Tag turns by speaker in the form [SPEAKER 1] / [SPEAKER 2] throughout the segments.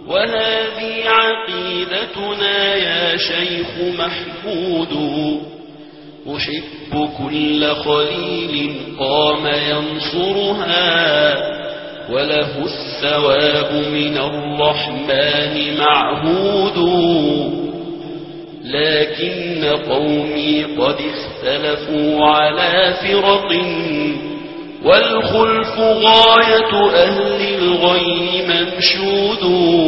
[SPEAKER 1] وهذه عقيدتنا يا شيخ محمود أحب كل خليل قام ينصرها وله الثواب من الرحمن معهود لكن قومي قد اختلفوا على فرق والخلف غاية أهل الغي منشود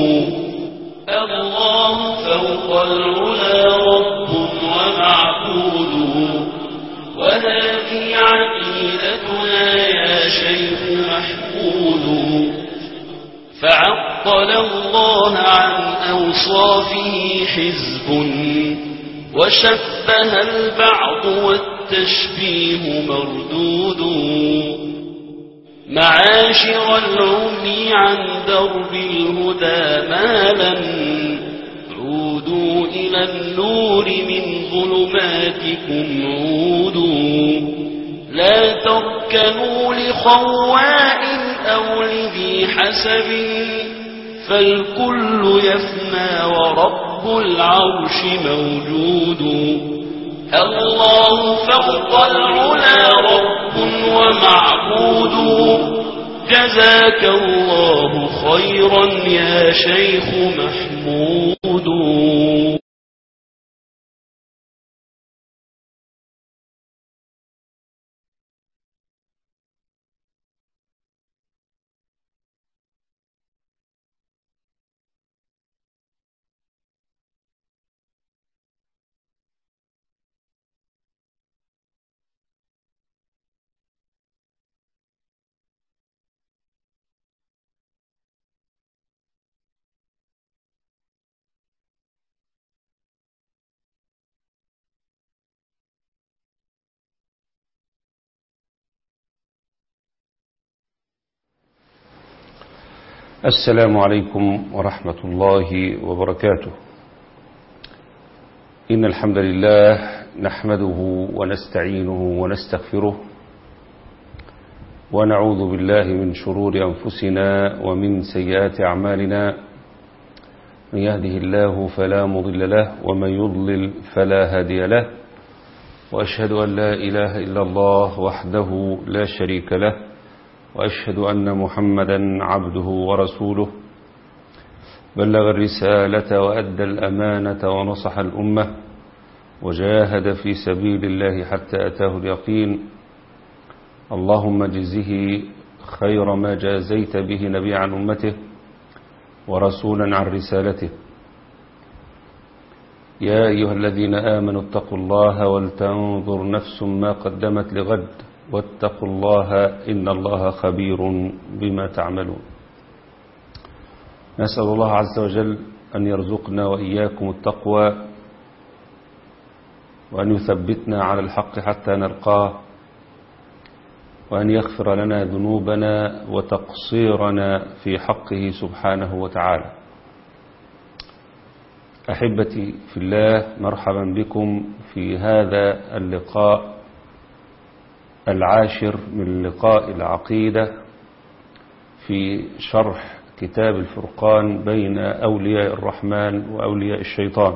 [SPEAKER 1] الله فوق العلا رب ومعبود وهذه عقيدتنا يا شيخ محمود فعطل الله عن أوصافه حزب وشبه البعض والتشبيه مردود معاشر العمي عن درب الهدى مالا عودوا إلى النور من ظلماتكم عودوا لا تركنوا لخواء أو لذي حسب فالكل يفنى ورب العرش موجود الله فوق العلا رب ومعبود جزاك الله خيرا يا شيخ محمود
[SPEAKER 2] السلام عليكم ورحمة الله وبركاته إن الحمد لله نحمده ونستعينه ونستغفره ونعوذ بالله من شرور أنفسنا ومن سيئات أعمالنا من يهده الله فلا مضل له ومن يضلل فلا هادي له وأشهد أن لا إله إلا الله وحده لا شريك له وأشهد أن محمدا عبده ورسوله بلغ الرسالة وأدى الأمانة ونصح الأمة وجاهد في سبيل الله حتى أتاه اليقين اللهم جزه خير ما جازيت به نبي عن أمته ورسولا عن رسالته يا أيها الذين آمنوا اتقوا الله ولتنظر نفس ما قدمت لغد واتقوا الله إن الله خبير بما تعملون نسأل الله عز وجل أن يرزقنا وإياكم التقوى وأن يثبتنا على الحق حتى نلقاه وأن يغفر لنا ذنوبنا وتقصيرنا في حقه سبحانه وتعالى أحبتي في الله مرحبا بكم في هذا اللقاء العاشر من لقاء العقيدة في شرح كتاب الفرقان بين أولياء الرحمن وأولياء الشيطان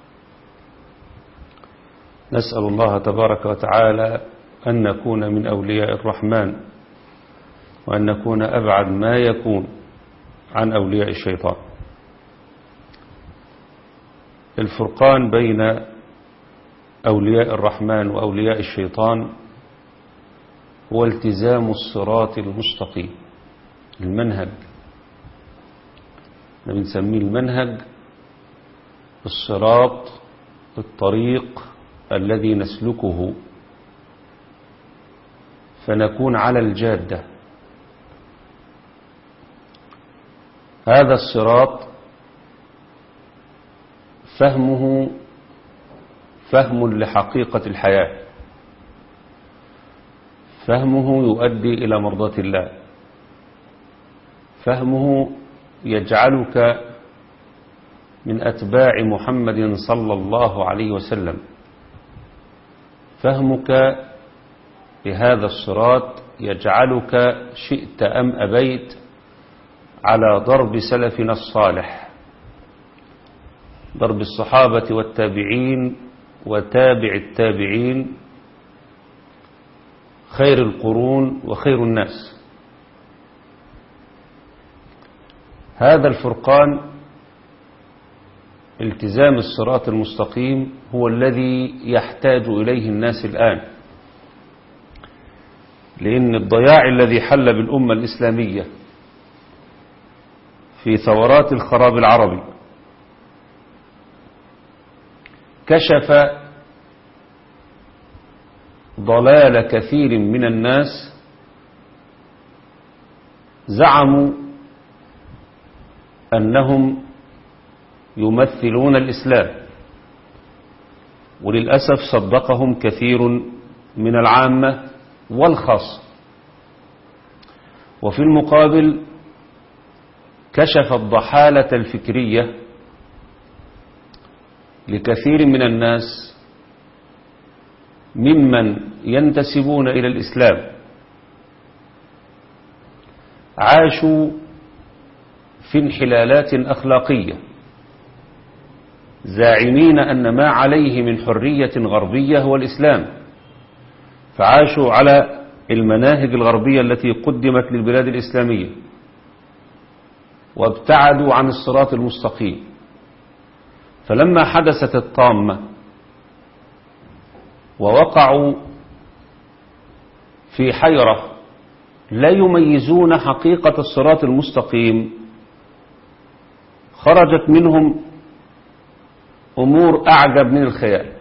[SPEAKER 2] نسأل الله تبارك وتعالى أن نكون من أولياء الرحمن وأن نكون أبعد ما يكون عن أولياء الشيطان الفرقان بين أولياء الرحمن وأولياء الشيطان هو التزام الصراط المستقيم المنهج بنسميه المنهج الصراط الطريق الذي نسلكه فنكون على الجادة هذا الصراط فهمه فهم لحقيقة الحياة فهمه يؤدي إلى مرضاة الله فهمه يجعلك من أتباع محمد صلى الله عليه وسلم فهمك بهذا الصراط يجعلك شئت أم أبيت على ضرب سلفنا الصالح ضرب الصحابة والتابعين وتابع التابعين خير القرون وخير الناس هذا الفرقان التزام الصراط المستقيم هو الذي يحتاج إليه الناس الآن لأن الضياع الذي حل بالأمة الإسلامية في ثورات الخراب العربي كشف ضلال كثير من الناس زعموا أنهم يمثلون الإسلام وللأسف صدقهم كثير من العامة والخاصة وفي المقابل كشف الضحالة الفكرية لكثير من الناس ممن ينتسبون إلى الإسلام عاشوا في انحلالات أخلاقية زاعمين أن ما عليه من حرية غربية هو الإسلام فعاشوا على المناهج الغربية التي قدمت للبلاد الإسلامية وابتعدوا عن الصراط المستقيم فلما حدثت الطامة ووقعوا في حيرة لا يميزون حقيقة الصراط المستقيم خرجت منهم أمور أعجب من الخيال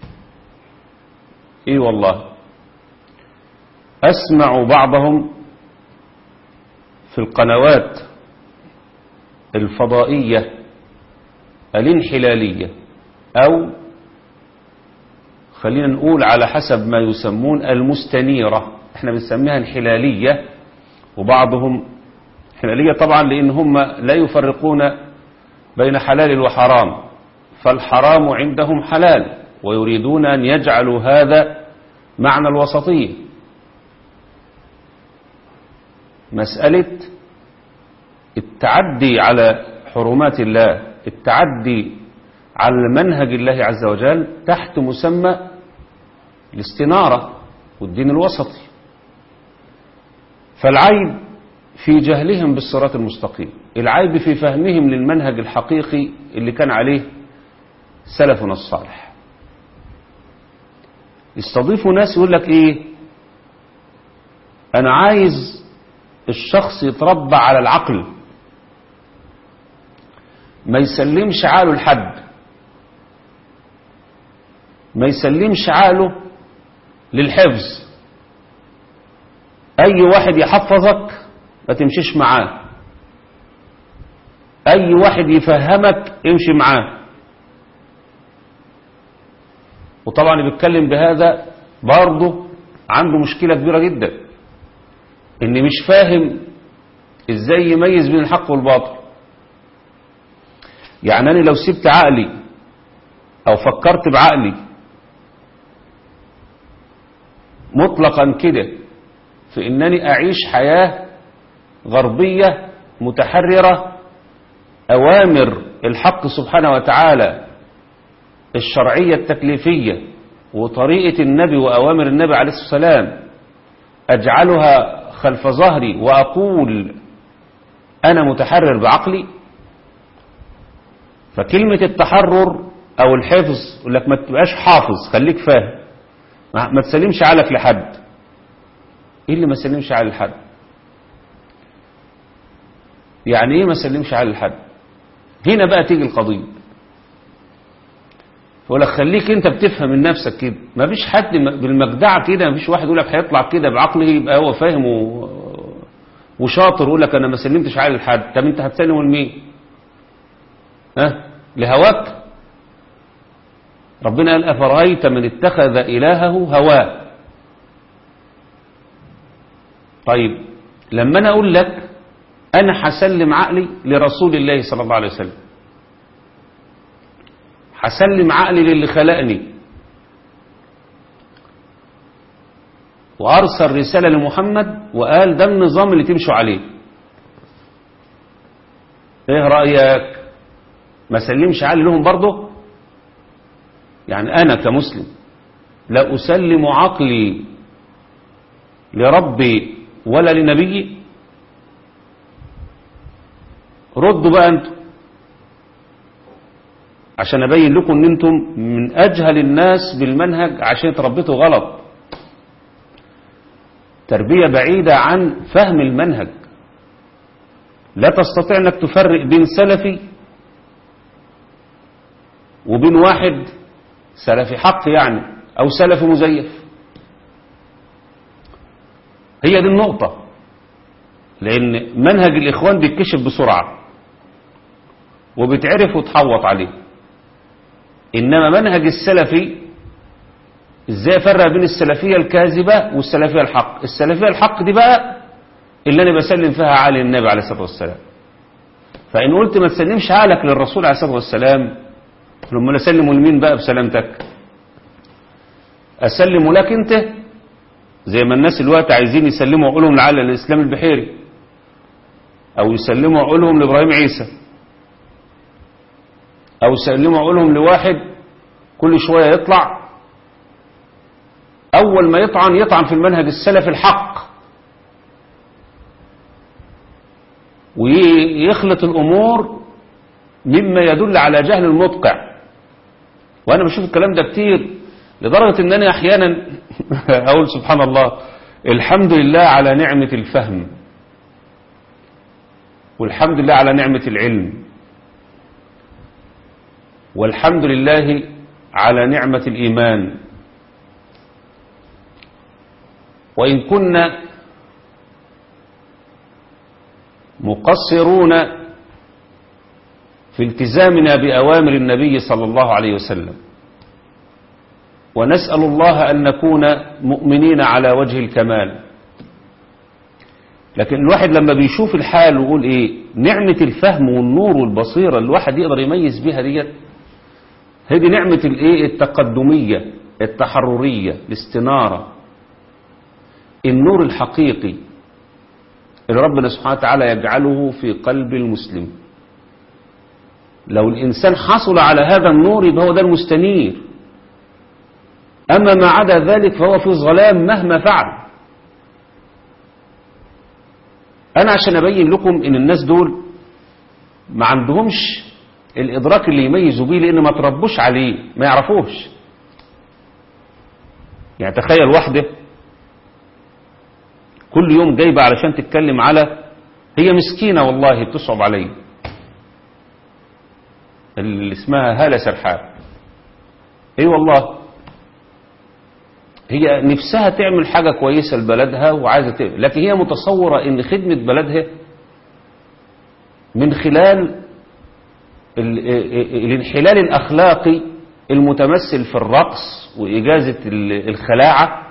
[SPEAKER 2] إي والله أسمع بعضهم في القنوات الفضائية الانحلالية أو خلينا نقول على حسب ما يسمون المستنيرة احنا بنسميها انحلالية وبعضهم انحلالية طبعا لأن هم لا يفرقون بين حلال وحرام فالحرام عندهم حلال ويريدون أن يجعلوا هذا معنى الوسطية مسألة التعدي على حرمات الله التعدي على منهج الله عز وجل تحت مسمى الاستنارة والدين الوسطي فالعيب في جهلهم بالصراط المستقيم العيب في فهمهم للمنهج الحقيقي اللي كان عليه سلفنا الصالح يستضيفوا ناس يقول لك ايه انا عايز الشخص يتربى على العقل ما يسلمش عقله لحد ما يسلمش عقله للحفظ اي واحد يحفظك ما تمشيش معاه اي واحد يفهمك امشي معاه وطبعا اللي بيتكلم بهذا برضه عنده مشكلة كبيرة جدا ان مش فاهم ازاي يميز بين الحق والباطل يعني انا لو سبت عقلي او فكرت بعقلي مطلقا كده في انني اعيش حياة غربية متحررة اوامر الحق سبحانه وتعالى الشرعية التكليفية وطريقة النبي وأوامر النبي عليه الصلاة والسلام أجعلها خلف ظهري وأقول أنا متحرر بعقلي فكلمة التحرر أو الحفظ يقول لك ما تبقاش حافظ خليك فاهم ما تسلمش عقلك لحد إيه اللي ما سلمش عقل لحد يعني إيه ما سلمش عقل لحد هنا بقى تيجي القضية يقول لك خليك انت بتفهم من نفسك كده ما فيش حد بالمجدعه كده ما فيش واحد يقول لك هيطلع كده بعقله يبقى هو فاهم و... وشاطر يقول لك انا ما سلمتش عقل لحد طب انت هتسلمه لمين ها لهواك ربنا قال افرايت من اتخذ الهه هواه طيب لما انا اقول لك انا هسلم عقلي لرسول الله صلى الله عليه وسلم هسلم عقلي للي خلقني وأرسل رسالة لمحمد وقال ده النظام اللي تمشوا عليه ايه رأيك ما سلمش عقلي لهم برضه يعني أنا كمسلم لا أسلم عقلي لربي ولا لنبيي ردوا بقى انتم عشان ابين لكم ان انتم من اجهل الناس بالمنهج عشان تربيتوا غلط تربية بعيدة عن فهم المنهج لا تستطيع انك تفرق بين سلفي وبين واحد سلفي حق يعني او سلفي مزيف هي دي النقطة لان منهج الاخوان بيتكشف بسرعة وبتعرف وتحوط عليه انما منهج السلفي ازاي افرق بين السلفية الكاذبة والسلفية الحق السلفية الحق دي بقى اللي انا بسلم فيها عالي النبي عليه الصلاة والسلام فان قلت ما تسلمش عقلك للرسول عليه الصلاة والسلام لما اسلمه لمين بقى بسلامتك اسلمه لك انت زي ما الناس الوقت عايزين يسلموا عقولهم لعل الاسلام البحيري او يسلموا عقولهم لابراهيم عيسى او يسلموا عقولهم لواحد كل شوية يطلع اول ما يطعن يطعن في المنهج السلفي الحق ويخلط الامور مما يدل على جهل المدقع وانا بشوف الكلام ده كتير لدرجة ان انا احيانا اقول سبحان الله الحمد لله على نعمة الفهم والحمد لله على نعمة العلم والحمد لله على نعمة الإيمان وإن كنا مقصرون في التزامنا بأوامر النبي صلى الله عليه وسلم ونسأل الله أن نكون مؤمنين على وجه الكمال لكن الواحد لما بيشوف الحال ويقول ايه نعمة الفهم والنور والبصيرة الواحد يقدر يميز بيها ديت هذه نعمة الايه التقدمية التحررية الاستنارة النور الحقيقي اللي ربنا سبحانه وتعالى يجعله في قلب المسلم لو الإنسان حصل على هذا النور يبقى هو ده المستنير أما ما عدا ذلك فهو في ظلام مهما فعل أنا عشان أبين لكم إن الناس دول ما عندهمش الإدراك اللي يميزوا بيه لأن ما تربوش عليه ما يعرفوش يعني تخيل واحدة كل يوم جايبة علشان تتكلم على هي مسكينة والله بتصعب علي اللي اسمها هالة سرحان اي والله هي نفسها تعمل حاجة كويسة لبلدها وعايزة تعمل لكن هي متصورة ان خدمة بلدها من خلال الانحلال الأخلاقي المتمثل في الرقص وإجازة الخلاعة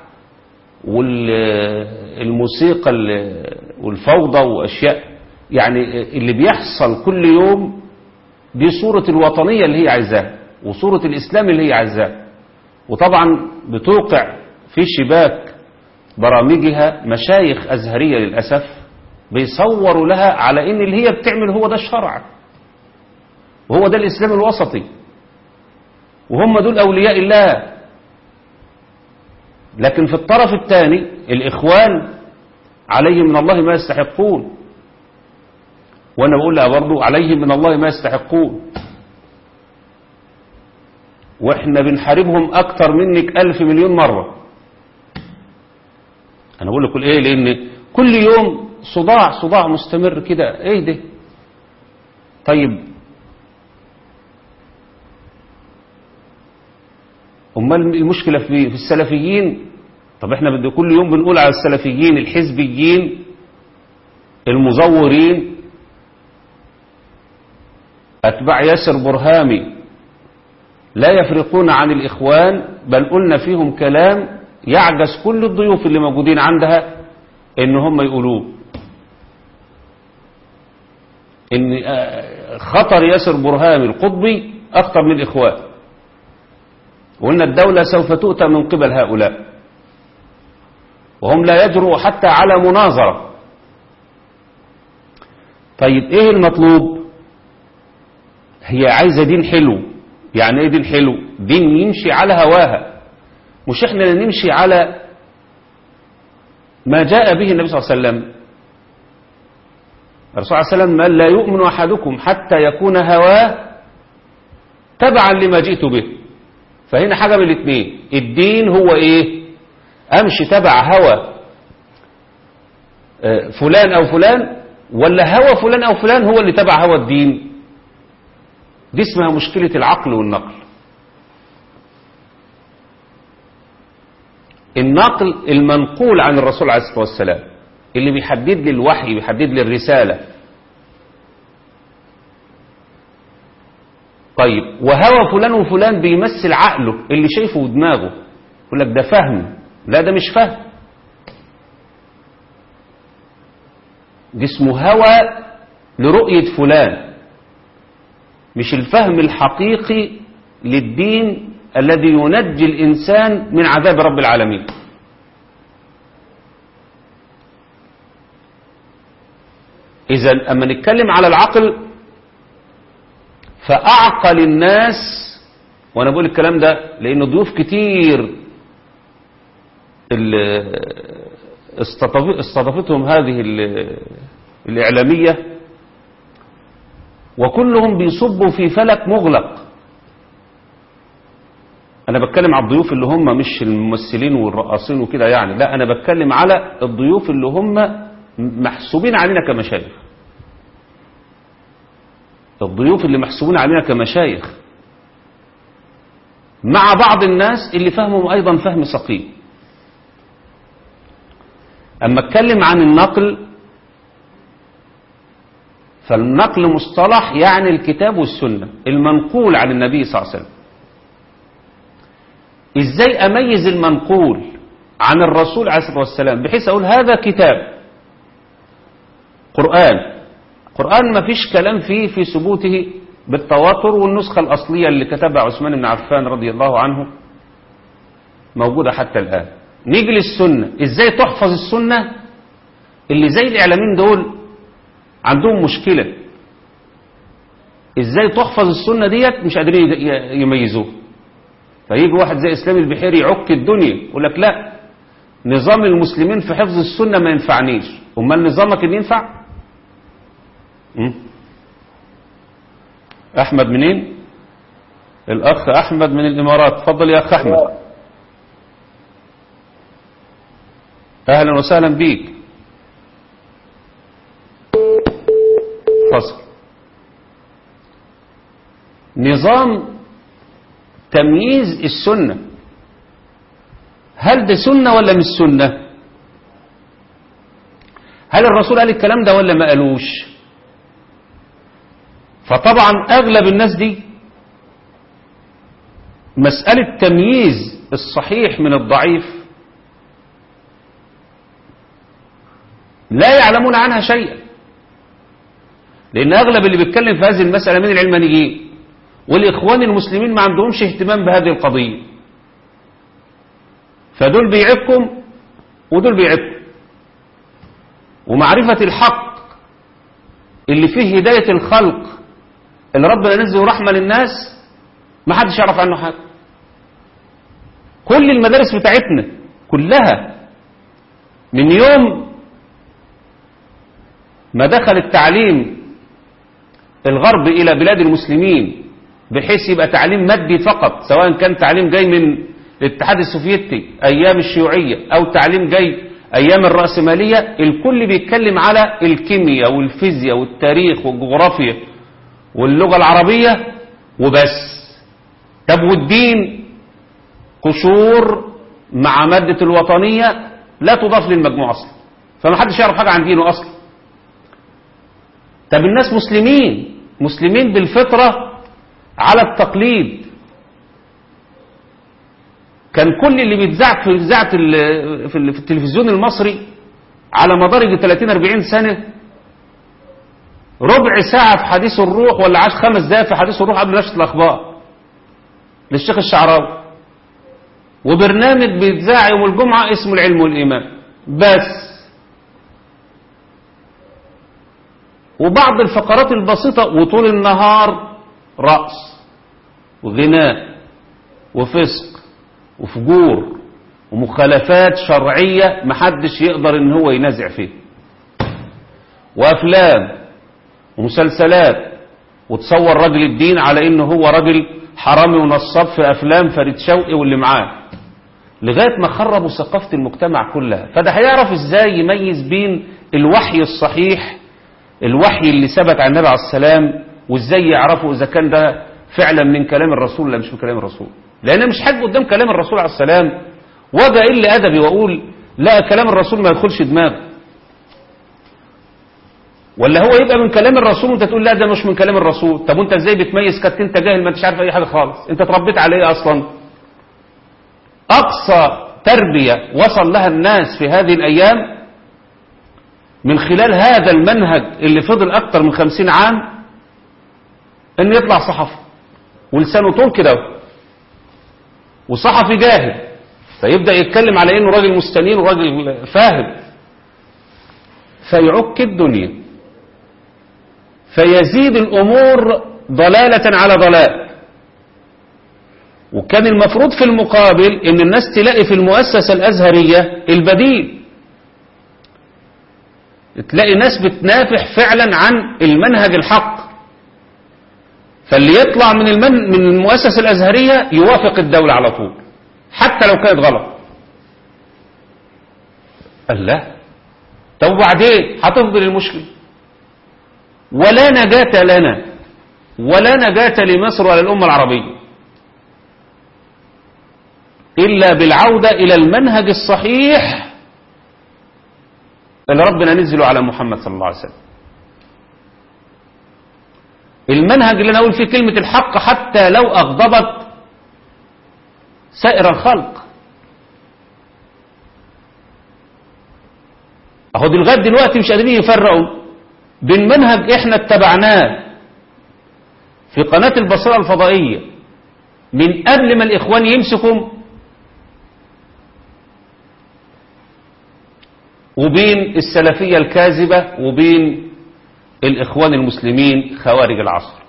[SPEAKER 2] والموسيقى والفوضى وأشياء يعني اللي بيحصل كل يوم دي صورة الوطنية اللي هي عايزاها وصورة الإسلام اللي هي عايزاها وطبعا بتوقع في شباك برامجها مشايخ أزهرية للأسف بيصوروا لها على إن اللي هي بتعمل هو ده الشرع وهو ده الإسلام الوسطي وهم دول أولياء الله لكن في الطرف الثاني الإخوان عليهم من الله ما يستحقون وأنا بقول لها برضو عليهم من الله ما يستحقون وإحنا بنحاربهم أكتر منك ألف مليون مرة أنا بقول لكم إيه لأن كل يوم صداع صداع مستمر كده إيه ده طيب امال المشكلة في في السلفيين طب احنا بدي كل يوم بنقول على السلفيين الحزبيين المزورين اتباع ياسر برهامي لا يفرقون عن الاخوان بل قلنا فيهم كلام يعجز كل الضيوف اللي موجودين عندها ان هم يقولوه ان خطر ياسر برهامي القطبي اخطر من الاخوان وإن الدولة سوف تؤتى من قبل هؤلاء وهم لا يجرؤوا حتى على مناظرة طيب ايه المطلوب هي عايزة دين حلو يعني ايه دين حلو دين يمشي على هواها مش احنا اللي نمشي على ما جاء به النبي صلى الله عليه وسلم الرسول صلى الله عليه وسلم قال لا يؤمن أحدكم حتى يكون هواه تبعا لما جئت به فهنا حاجة من الاثنين الدين هو ايه امشي تبع هوى آه، فلان او فلان ولا هوى فلان او فلان هو اللي تبع هوى الدين دي اسمها مشكلة العقل والنقل النقل المنقول عن الرسول عليه الصلاة والسلام اللي بيحدد لي الوحي بيحدد لي الرسالة طيب وهوى فلان وفلان بيمثل عقله اللي شايفه ودماغه يقول لك ده فهم لا ده مش فهم دي اسمه هوى لرؤية فلان مش الفهم الحقيقي للدين الذي ينجي الإنسان من عذاب رب العالمين إذا أما نتكلم على العقل فأعقل الناس وأنا بقول الكلام ده لأنه ضيوف كتير ال- استضاف- استضافتهم هذه ال- الإعلامية وكلهم بيصبوا في فلك مغلق أنا بتكلم على الضيوف اللي هم مش الممثلين والرقاصين وكده يعني لا أنا بتكلم على الضيوف اللي هم محسوبين علينا كمشايخ الضيوف اللي محسوبين علينا كمشايخ مع بعض الناس اللي فهمهم أيضا فهم سقيم أما اتكلم عن النقل فالنقل مصطلح يعني الكتاب والسنة المنقول عن النبي صلى الله عليه وسلم ازاي اميز المنقول عن الرسول عليه الصلاة والسلام بحيث اقول هذا كتاب قرآن قرآن ما فيش كلام فيه في ثبوته بالتواتر والنسخة الأصلية اللي كتبها عثمان بن عفان رضي الله عنه موجودة حتى الآن نيجي للسنة ازاي تحفظ السنة اللي زي الإعلاميين دول عندهم مشكلة ازاي تحفظ السنة ديت مش قادرين ي- يميزوها فيجي واحد زي اسلام البحيري يعك الدنيا يقول لك لا نظام المسلمين في حفظ السنة ما ينفعنيش امال نظامك اللي ينفع م? احمد منين الاخ احمد من الامارات اتفضل يا اخ احمد اهلا وسهلا بيك فصل نظام تمييز السنة هل ده سنة ولا مش سنة هل الرسول قال الكلام ده ولا ما قالوش فطبعا أغلب الناس دي مسألة تمييز الصحيح من الضعيف لا يعلمون عنها شيئا لأن أغلب اللي بيتكلم في هذه المسألة من العلمانيين والإخوان المسلمين ما عندهمش اهتمام بهذه القضية فدول بيعبكم ودول بيعبكم ومعرفة الحق اللي فيه هداية الخلق اللي ربنا نزل رحمة للناس ما حدش يعرف عنه حاجة كل المدارس بتاعتنا كلها من يوم ما دخل التعليم الغرب إلى بلاد المسلمين بحيث يبقى تعليم مادي فقط سواء كان تعليم جاي من الاتحاد السوفيتي أيام الشيوعية أو تعليم جاي أيام الرأسمالية الكل بيتكلم على الكيمياء والفيزياء والتاريخ والجغرافيا واللغة العربية وبس طب والدين قشور مع مادة الوطنية لا تضاف للمجموع أصلا فما حدش يعرف حاجة عن دينه أصلا طب الناس مسلمين مسلمين بالفطرة على التقليد كان كل اللي بيتذاع في اذاعه ال- في ال- في التلفزيون المصري على مدار 30 40 سنه ربع ساعه في حديث الروح ولا عاش خمس دقائق في حديث الروح قبل نشره الاخبار للشيخ الشعراوي وبرنامج بيتذاع يوم الجمعه اسمه العلم والايمان بس وبعض الفقرات البسيطه وطول النهار رقص وغناء وفسق وفجور ومخالفات شرعية محدش يقدر ان هو ينازع فيه وافلام ومسلسلات وتصور رجل الدين على انه هو رجل حرامي ونصاب في افلام فريد شوقي واللي معاه لغاية ما خربوا ثقافة المجتمع كلها فده هيعرف ازاي يميز بين الوحي الصحيح الوحي اللي ثبت عن النبي عليه السلام وازاي يعرفوا اذا كان ده فعلا من كلام الرسول ولا مش من كلام الرسول لان مش حاجة قدام كلام الرسول عليه السلام واجي اقل ادبي واقول لا كلام الرسول ما يدخلش دماغي ولا هو يبقى من كلام الرسول وانت تقول لا ده مش من كلام الرسول طب وانت ازاي بتميز كنت انت جاهل ما انتش عارف اي حاجه خالص انت اتربيت على ايه اصلا اقصى تربيه وصل لها الناس في هذه الايام من خلال هذا المنهج اللي فضل اكتر من خمسين عام ان يطلع صحفي ولسانه طول كده وصحفي جاهل فيبدأ يتكلم على انه راجل مستنين وراجل فاهم فيعك الدنيا فيزيد الامور ضلالة على ضلال وكان المفروض في المقابل ان الناس تلاقي في المؤسسة الازهرية البديل تلاقي ناس بتنافح فعلا عن المنهج الحق فاللي يطلع من المن من المؤسسة الازهرية يوافق الدولة على طول حتى لو كانت غلط قال لا طب وبعدين هتفضل المشكلة ولا نجاة لنا ولا نجاة لمصر ولا الأمة العربية إلا بالعودة إلى المنهج الصحيح اللي ربنا نزله على محمد صلى الله عليه وسلم المنهج اللي أنا أقول فيه كلمة الحق حتى لو أغضبت سائر الخلق اهو دي لغايه دلوقتي مش قادرين يفرقوا بين منهج احنا اتبعناه في قناة البصرة الفضائية من قبل ما الاخوان يمسكوا وبين السلفية الكاذبة وبين الاخوان المسلمين خوارج العصر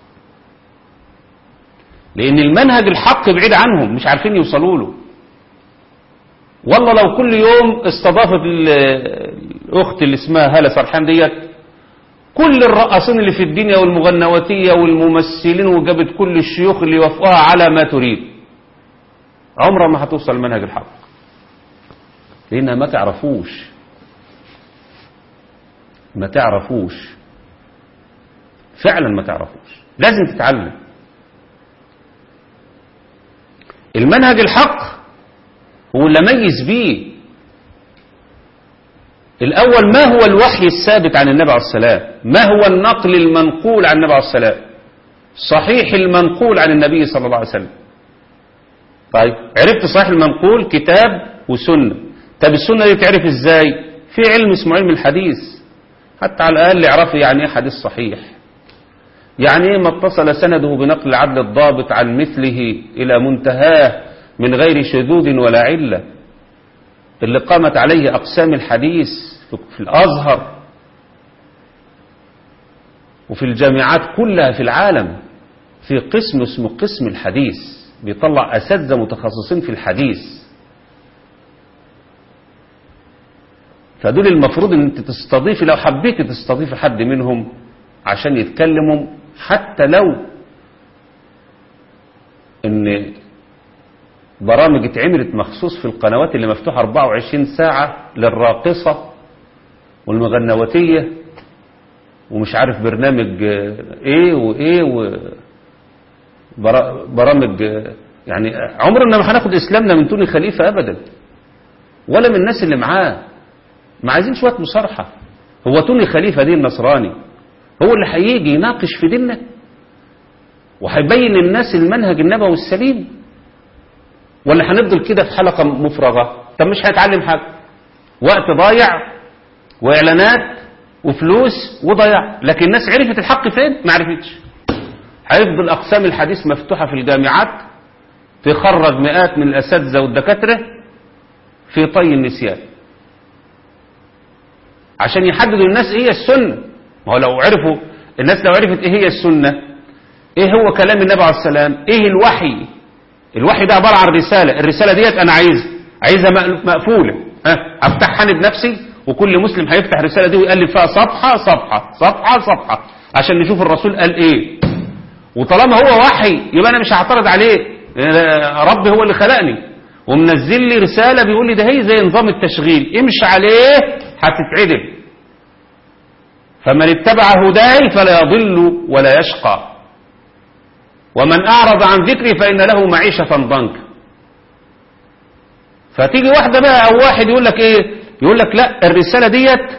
[SPEAKER 2] لان المنهج الحق بعيد عنهم مش عارفين يوصلوا له والله لو كل يوم استضافت الاخت اللي اسمها هالة سرحان ديت كل الرقاصين اللي في الدنيا والمغنواتية والممثلين وجابت كل الشيوخ اللي يوافقوها على ما تريد عمرها ما هتوصل المنهج الحق لانها ما تعرفوش ما تعرفوش فعلا ما تعرفوش لازم تتعلم المنهج الحق هو اللي ميز بيه الأول ما هو الوحي الثابت عن النبي عليه السلام ما هو النقل المنقول عن النبي عليه السلام صحيح المنقول عن النبي صلى الله عليه وسلم طيب عرفت صحيح المنقول كتاب وسنة طب السنة دي تعرف ازاي في علم اسمه علم الحديث حتى على الأقل يعرفوا يعني ايه حديث صحيح يعني ايه ما اتصل سنده بنقل العدل الضابط عن مثله إلى منتهاه من غير شذوذ ولا علة اللي قامت عليه أقسام الحديث في الأزهر وفي الجامعات كلها في العالم في قسم اسمه قسم الحديث بيطلع أساتذة متخصصين في الحديث فدول المفروض ان انت تستضيفي لو حبيت تستضيفي حد منهم عشان يتكلموا حتى لو ان برامج اتعملت مخصوص في القنوات اللي مفتوحة 24 ساعة للراقصة والمغنواتية ومش عارف برنامج ايه وايه و برامج يعني عمرنا ما هناخد اسلامنا من توني خليفة ابدا ولا من الناس اللي معاه ما عايزين شوية مصارحة هو توني خليفة دين نصراني هو اللي هيجي يناقش في ديننا وهيبين للناس المنهج النبوي السليم ولا هنفضل كده في حلقة مفرغة طب مش هنتعلم حاجة وقت ضايع واعلانات وفلوس وضياع لكن الناس عرفت الحق فين ما عرفتش هيفضل اقسام الحديث مفتوحة في الجامعات تخرج مئات من الاساتذة والدكاترة في طي النسيان عشان يحددوا الناس ايه السنة ما هو لو عرفوا الناس لو عرفت ايه هي السنة ايه هو كلام النبي عليه السلام ايه الوحي الوحي ده عبارة عن رسالة الرسالة ديت انا عايزها عايزها مق- مقفولة ها افتحها أنا بنفسي وكل مسلم هيفتح الرسالة دي ويقلب فيها صفحة صفحة صفحة صفحة عشان نشوف الرسول قال ايه وطالما هو وحي يبقى انا مش هعترض عليه آه، ربي هو اللي خلقني ومنزل لي رسالة بيقول لي ده هي زي نظام التشغيل امشي عليه هتتعدل فمن اتبع هداي فلا يضل ولا يشقى ومن أعرض عن ذكري فإن له معيشة ضنكا فتيجي واحدة بقى أو واحد يقول لك إيه يقول لك لا الرسالة ديت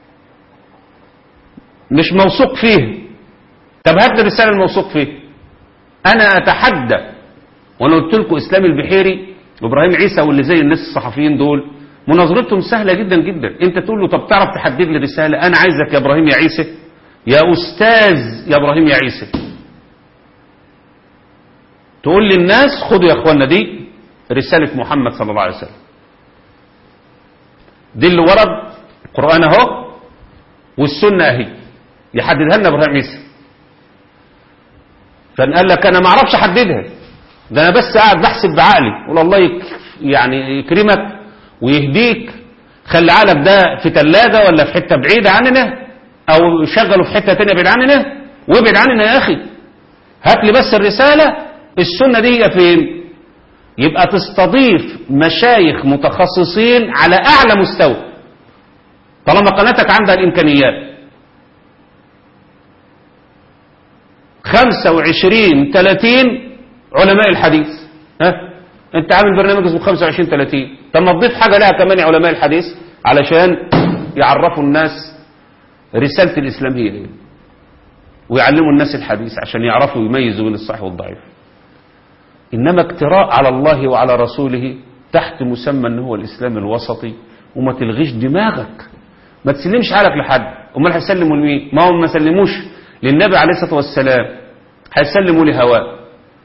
[SPEAKER 2] مش موثوق فيه طب هات لي الرسالة الموثوق فيه أنا أتحدى وأنا قلت لكم إسلام البحيري وإبراهيم عيسى واللي زي الناس الصحفيين دول مناظرتهم سهلة جدا جدا أنت تقول له طب تعرف تحدد لي رسالة أنا عايزك يا إبراهيم يا عيسى يا أستاذ يا إبراهيم يا عيسى تقول للناس خدوا يا اخوانا دي رسالة محمد صلى الله عليه وسلم دي اللي ورد القرآن اهو والسنة اهي يحددها لنا ابراهيم عيسى فقال لك انا ما اعرفش احددها ده انا بس قاعد بحسب بعقلي قول الله يك يعني يكرمك ويهديك خلي عقلك ده في ثلاجة ولا في حتة بعيدة عننا او شغله في حتة تانية بعيد عننا وابعد عننا يا اخي هات لي بس الرسالة السنة دي هي فين يبقى تستضيف مشايخ متخصصين على أعلى مستوى طالما قناتك عندها الإمكانيات 25 30 علماء الحديث ها انت عامل برنامج اسمه 25 30 طب ما تضيف حاجة لها كمان يا علماء الحديث علشان يعرفوا الناس رسالة الإسلام هي ايه ويعلموا الناس الحديث عشان يعرفوا يميزوا بين الصحيح والضعيف إنما اقتراء على الله وعلى رسوله تحت مسمى أنه هو الإسلام الوسطي وما تلغيش دماغك ما تسلمش حالك لحد امال هيسلموا لمين ما هم ما سلموش للنبي عليه الصلاة والسلام هيسلموا لهواه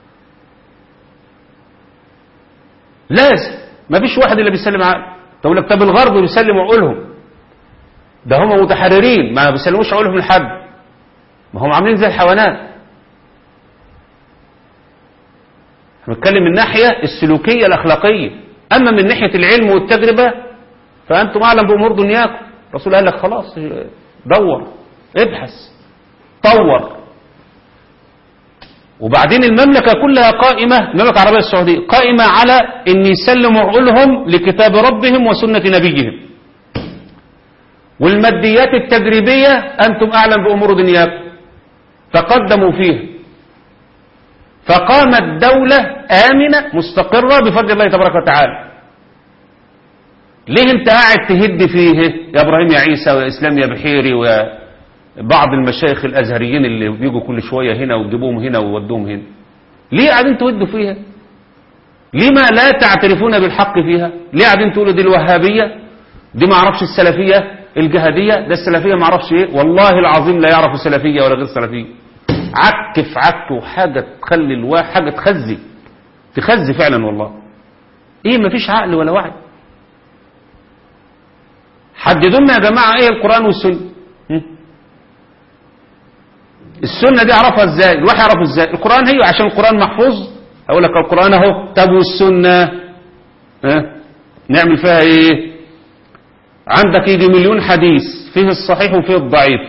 [SPEAKER 2] لازم ما فيش واحد اللي بيسلم عقل تقول لك طب الغرب بيسلموا عقولهم ده هم متحررين ما بيسلموش عقولهم لحد ما هم عاملين زي الحيوانات بنتكلم من الناحية السلوكية الأخلاقية أما من ناحية العلم والتجربة فأنتم أعلم بأمور دنياكم الرسول قال لك خلاص دور ابحث طور وبعدين المملكة كلها قائمة المملكة العربية السعودية قائمة على أن يسلموا عقولهم لكتاب ربهم وسنة نبيهم والماديات التجريبية أنتم أعلم بأمور دنياكم تقدموا فيها فقامت دولة آمنة مستقرة بفضل الله تبارك وتعالى ليه انت قاعد تهد فيه يا ابراهيم يا عيسى ويا اسلام يا بحيري ويا بعض المشايخ الازهريين اللي بيجوا كل شوية هنا وتجيبوهم هنا وودوهم هنا ليه قاعدين تودوا فيها لما لا تعترفون بالحق فيها ليه قاعدين تقولوا دي الوهابية دي ما اعرفش السلفية الجهادية ده السلفية ما اعرفش ايه والله العظيم لا يعرف سلفية ولا غير سلفية عك في عك وحاجة تخلي الواحد حاجة تخزي تخزي فعلا والله ايه مفيش عقل ولا وعي حددوا لنا يا جماعة ايه القرآن والسنة هم؟ السنة دي اعرفها ازاي الوحي يعرفه ازاي القرآن هي عشان القرآن محفوظ اقول لك القرآن اهو طب والسنة ها نعمل فيها ايه عندك يجي مليون حديث فيه الصحيح وفيه الضعيف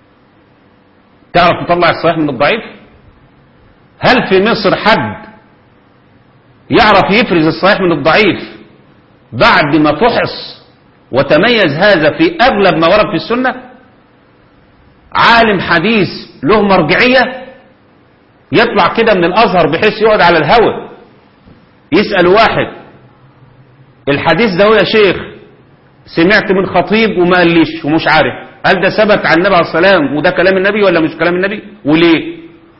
[SPEAKER 2] تعرف تطلع الصحيح من الضعيف هل في مصر حد يعرف يفرز الصحيح من الضعيف بعد ما فحص وتميز هذا في أغلب ما ورد في السنة عالم حديث له مرجعية يطلع كده من الأزهر بحيث يقعد على الهوى يسأل واحد الحديث ده هو يا شيخ سمعت من خطيب وما قاليش ومش عارف هل ده ثبت عن النبي عليه السلام وده كلام النبي ولا مش كلام النبي وليه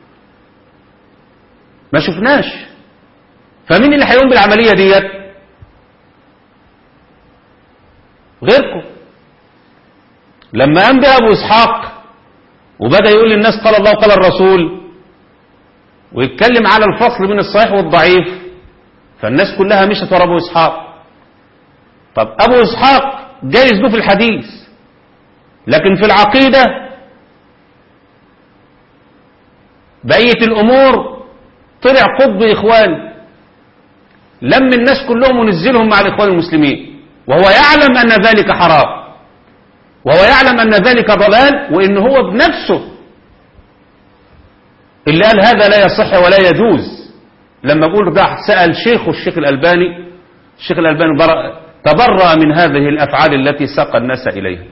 [SPEAKER 2] ما شفناش فمين اللي هيقوم بالعملية ديت غيركم لما قام بها ابو اسحاق وبدأ يقول للناس قال الله وقال الرسول ويتكلم على الفصل بين الصحيح والضعيف فالناس كلها مشت ورا ابو اسحاق طب ابو اسحاق جايز له في الحديث لكن في العقيدة بقية الأمور طلع قطب إخوان لم الناس كلهم ونزلهم مع الإخوان المسلمين وهو يعلم أن ذلك حرام وهو يعلم أن ذلك ضلال وإن هو بنفسه اللي قال هذا لا يصح ولا يجوز لما بقول ده سأل شيخه الشيخ الألباني الشيخ الألباني برأ تبرأ من هذه الأفعال التي ساق الناس إليها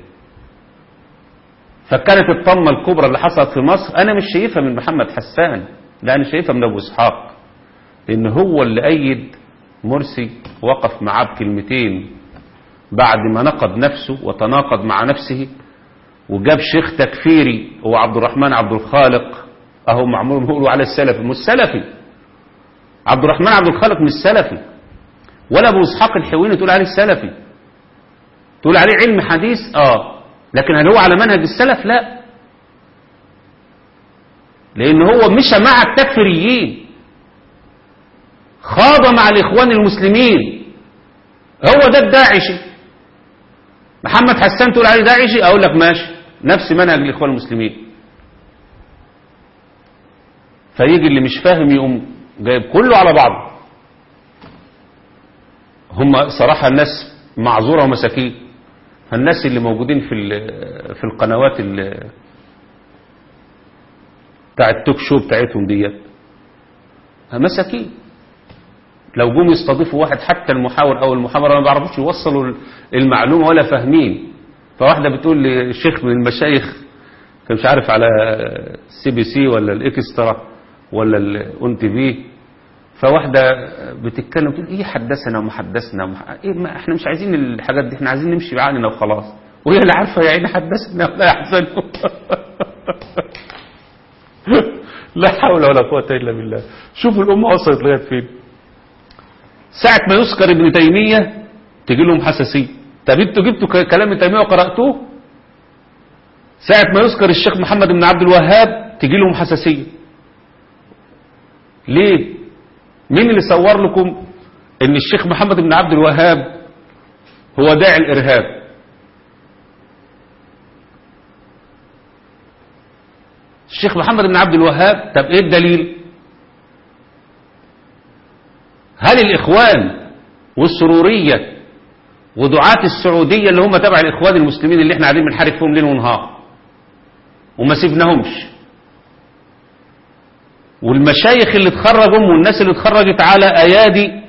[SPEAKER 2] فكانت الطمة الكبرى اللي حصلت في مصر أنا مش شايفها من محمد حسان لا أنا شايفها من أبو إسحاق لأن هو اللي أيد مرسي وقف معاه بكلمتين بعد ما نقد نفسه وتناقض مع نفسه وجاب شيخ تكفيري هو عبد الرحمن عبد الخالق أهو معمول بيقولوا على السلفي مش سلفي عبد الرحمن عبد الخالق مش سلفي ولا أبو إسحاق الحويني تقول عليه سلفي تقول عليه علم حديث آه لكن هل هو على منهج السلف لا لأن هو مشى مع التكفيريين خاض مع الإخوان المسلمين هو ده الداعشي محمد حسان تقول عليه داعشي أقول لك ماشي نفس منهج الإخوان المسلمين فيجي اللي مش فاهم يقوم جايب كله على بعضه هم صراحة الناس معذورة ومساكين الناس اللي موجودين في في القنوات بتاع التوك شو بتاعتهم ديت مساكين لو جم يستضيفوا واحد حتى المحاور او المحاورة ما بيعرفوش يوصلوا المعلومة ولا فاهمين فواحدة بتقول لشيخ من المشايخ كان مش عارف على السي بي سي ولا الاكسترا ولا الاون تي في فواحدة بتتكلم تقول ايه حدثنا وما حدثنا وما ايه ما احنا مش عايزين الحاجات دي احنا عايزين نمشي بعقلنا وخلاص وهي اللي عارفه يا عيني حدثنا ولا يحزن لا حول ولا قوة إلا بالله شوفوا الأمة وصلت لغاية فين ساعة ما يذكر ابن تيمية تجي لهم حساسية طب انتوا جبتوا كلام ابن تيمية وقرأتوه ساعة ما يذكر الشيخ محمد بن عبد الوهاب تجي لهم حساسية ليه مين اللي صور لكم ان الشيخ محمد بن عبد الوهاب هو داعي الارهاب الشيخ محمد بن عبد الوهاب طب ايه الدليل هل الاخوان والسرورية ودعاة السعودية اللي هم تبع الاخوان المسلمين اللي احنا قاعدين بنحارب فيهم ليل ونهار وما سيبناهمش والمشايخ اللي اتخرجوا والناس اللي اتخرجت على ايادي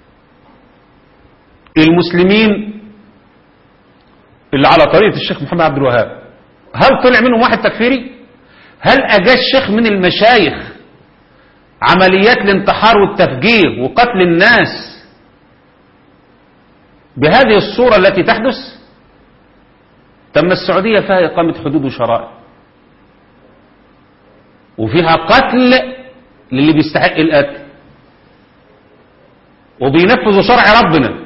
[SPEAKER 2] المسلمين اللي على طريقة الشيخ محمد عبد الوهاب هل طلع منهم واحد تكفيري هل اجاز شيخ من المشايخ عمليات الانتحار والتفجير وقتل الناس بهذه الصورة التي تحدث تم السعودية فيها إقامة حدود وشرائع وفيها قتل للي بيستحق القتل وبينفذوا شرع ربنا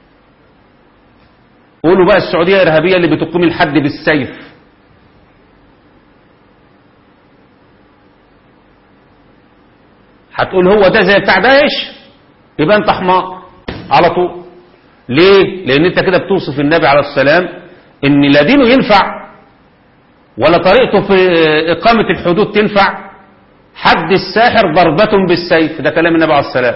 [SPEAKER 2] قولوا بقى السعودية إرهابية اللي بتقيم الحد بالسيف هتقول هو ده زي بتاع داعش يبقى انت حمار على طول ليه لان انت كده بتوصف النبي عليه السلام ان لا دينه ينفع ولا طريقته في اقامة الحدود تنفع حد الساحر ضربة بالسيف ده كلام النبي عليه السلام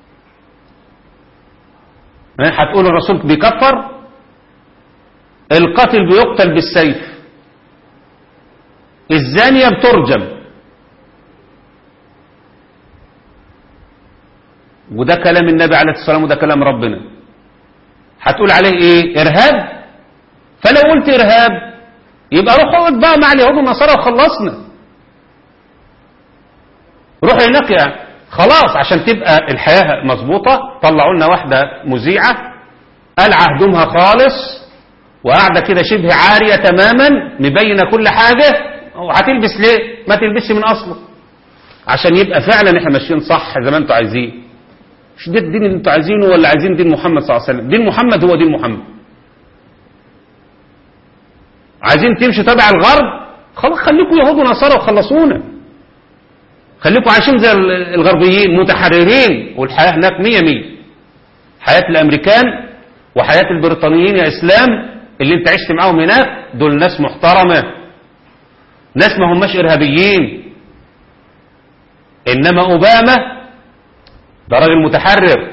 [SPEAKER 2] هتقول الرسول بيكفر القاتل بيقتل بالسيف الزانية بترجم وده كلام النبي عليه الصلاة والسلام وده كلام ربنا هتقول عليه ايه ارهاب فلو قلت ارهاب يبقى روح اقعد بقى مع اليهود والنصارى وخلصنا روح هناك يعني خلاص عشان تبقى الحياة مظبوطة طلعوا لنا واحدة مذيعة قلع هدومها خالص وقاعدة كده شبه عارية تماما مبينة كل حاجة وهتلبس ليه ما تلبسش من اصله عشان يبقى فعلا احنا ماشيين صح زي ما انتوا عايزين مش ده الدين اللي انتوا عايزينه ولا عايزين دين محمد صلى الله عليه وسلم دين محمد هو دين محمد عايزين تمشوا تبع الغرب خلاص خليكم يهود ونصارى وخلصونا خليكم عايشين زي الغربيين متحررين والحياة هناك مية مية حياة الامريكان وحياة البريطانيين يا اسلام اللي انت عشت معاهم هناك دول ناس محترمة ناس ما هماش ارهابيين إنما أوباما ده راجل متحرر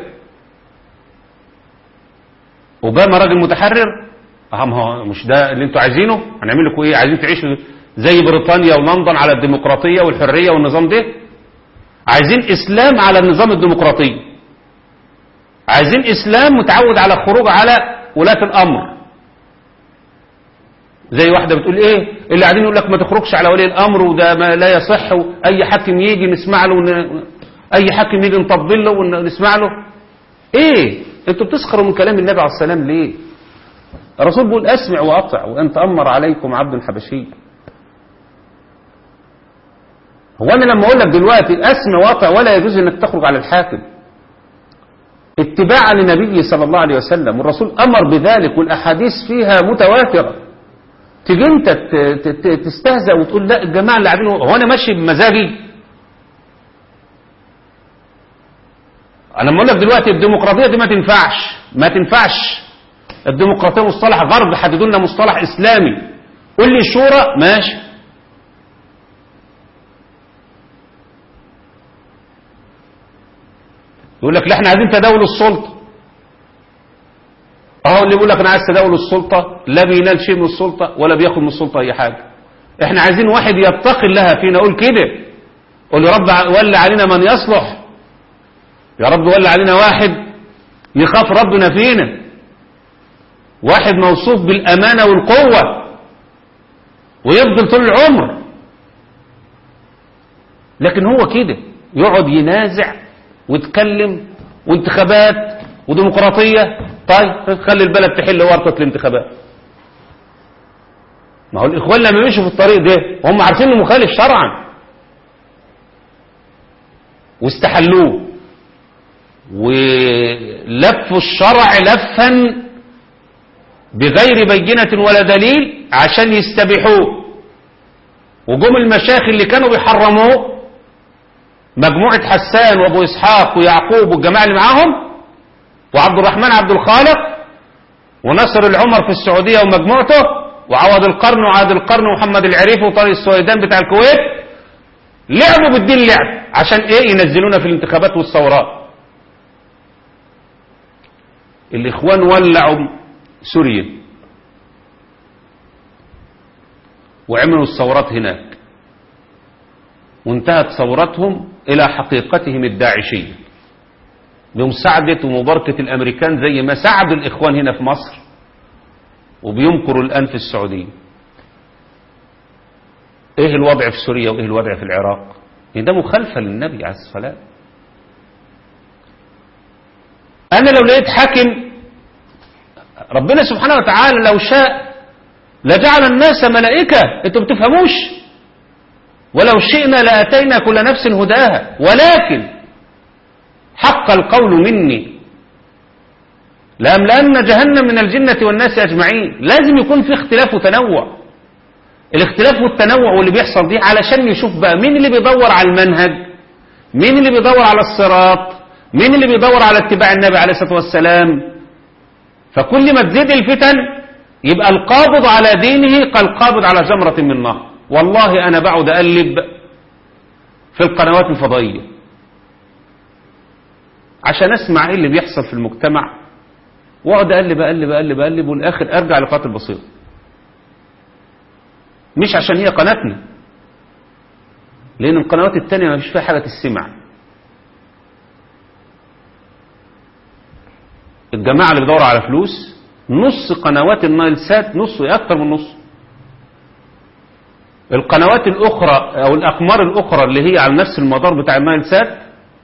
[SPEAKER 2] أوباما راجل متحرر أهم هو مش ده اللي انتوا عايزينه هنعمل لكم ايه عايزين تعيشوا زي بريطانيا ولندن على الديمقراطية والحرية والنظام ده عايزين إسلام على النظام الديمقراطي عايزين إسلام متعود على الخروج على ولاة الأمر زي واحدة بتقول ايه اللي قاعدين يقول لك ما تخرجش على ولي الأمر وده ما لا يصح أي حاكم يجي نسمع له ون... أي حاكم يجي نطبل له ونسمع له ايه انتوا بتسخروا من كلام النبي عليه السلام ليه الرسول بيقول اسمع واطع وان تامر عليكم عبد حبشي هو انا لما اقول لك دلوقتي اسمع واطع ولا يجوز انك تخرج على الحاكم اتباعا للنبي صلى الله عليه وسلم والرسول امر بذلك والاحاديث فيها متواتره تيجي انت تستهزأ وتقول لا الجماعه اللي قاعدين هو انا ماشي بمزاجي انا لما اقول لك دلوقتي الديمقراطيه دي ما تنفعش ما تنفعش الديمقراطيه مصطلح غرب حددوا لنا مصطلح اسلامي قول لي شورى ماشي يقول لك لا احنا عايزين تداول السلطه اهو اللي يقول لك انا عايز تداول السلطه لا بينال شيء من السلطه ولا بياخد من السلطه اي حاجه احنا عايزين واحد يتقي الله فينا اقول كده قول يا رب ولي علينا من يصلح يا رب ولي علينا واحد يخاف ربنا فينا واحد موصوف بالامانه والقوه ويفضل طول العمر لكن هو كده يقعد ينازع ويتكلم وانتخابات وديمقراطيه طيب خلي البلد تحل ورطه الانتخابات ما هو الاخوان لما مشوا في الطريق ده هم عارفين انه مخالف شرعا واستحلوه ولفوا الشرع لفا بغير بينة ولا دليل عشان يستبيحوه وجم المشايخ اللي كانوا بيحرموه مجموعة حسان وابو اسحاق ويعقوب والجماعة اللي معاهم وعبد الرحمن عبد الخالق ونصر العمر في السعودية ومجموعته وعوض القرن وعاد القرن ومحمد العريف وطارق السويدان بتاع الكويت لعبوا بالدين لعب عشان ايه ينزلونا في الانتخابات والثورات الاخوان ولعوا سوريا وعملوا الثورات هناك وانتهت ثورتهم الى حقيقتهم الداعشيه بمساعدة ومباركة الأمريكان زي ما ساعدوا الإخوان هنا في مصر وبيمكروا الآن في السعودية إيه الوضع في سوريا وإيه الوضع في العراق يعني ده مخالفة للنبي عليه الصلاة أنا لو لقيت حاكم ربنا سبحانه وتعالى لو شاء لجعل الناس ملائكة انتوا بتفهموش ولو شئنا لأتينا كل نفس هداها ولكن حق القول مني لأملأن جهنم من الجنة والناس أجمعين لازم يكون في اختلاف وتنوع الاختلاف والتنوع واللي بيحصل دي علشان نشوف بقى مين اللي بيدور على المنهج مين اللي بيدور على الصراط مين اللي بيدور على اتباع النبي عليه الصلاة والسلام فكل ما تزيد الفتن يبقى القابض على دينه كالقابض على جمرة من نار والله أنا بقعد أقلب في القنوات الفضائية عشان أسمع إيه اللي بيحصل في المجتمع واقعد أقلب أقلب أقلب أقلب والآخر أرجع لقاتل البصير مش عشان هي قناتنا لأن القنوات التانية ما فيش فيها حاجة تسمع الجماعة اللي بيدوروا على فلوس نص قنوات النايل سات نص أكتر من نص القنوات الأخرى أو الأقمار الأخرى اللي هي على نفس المدار بتاع النايل سات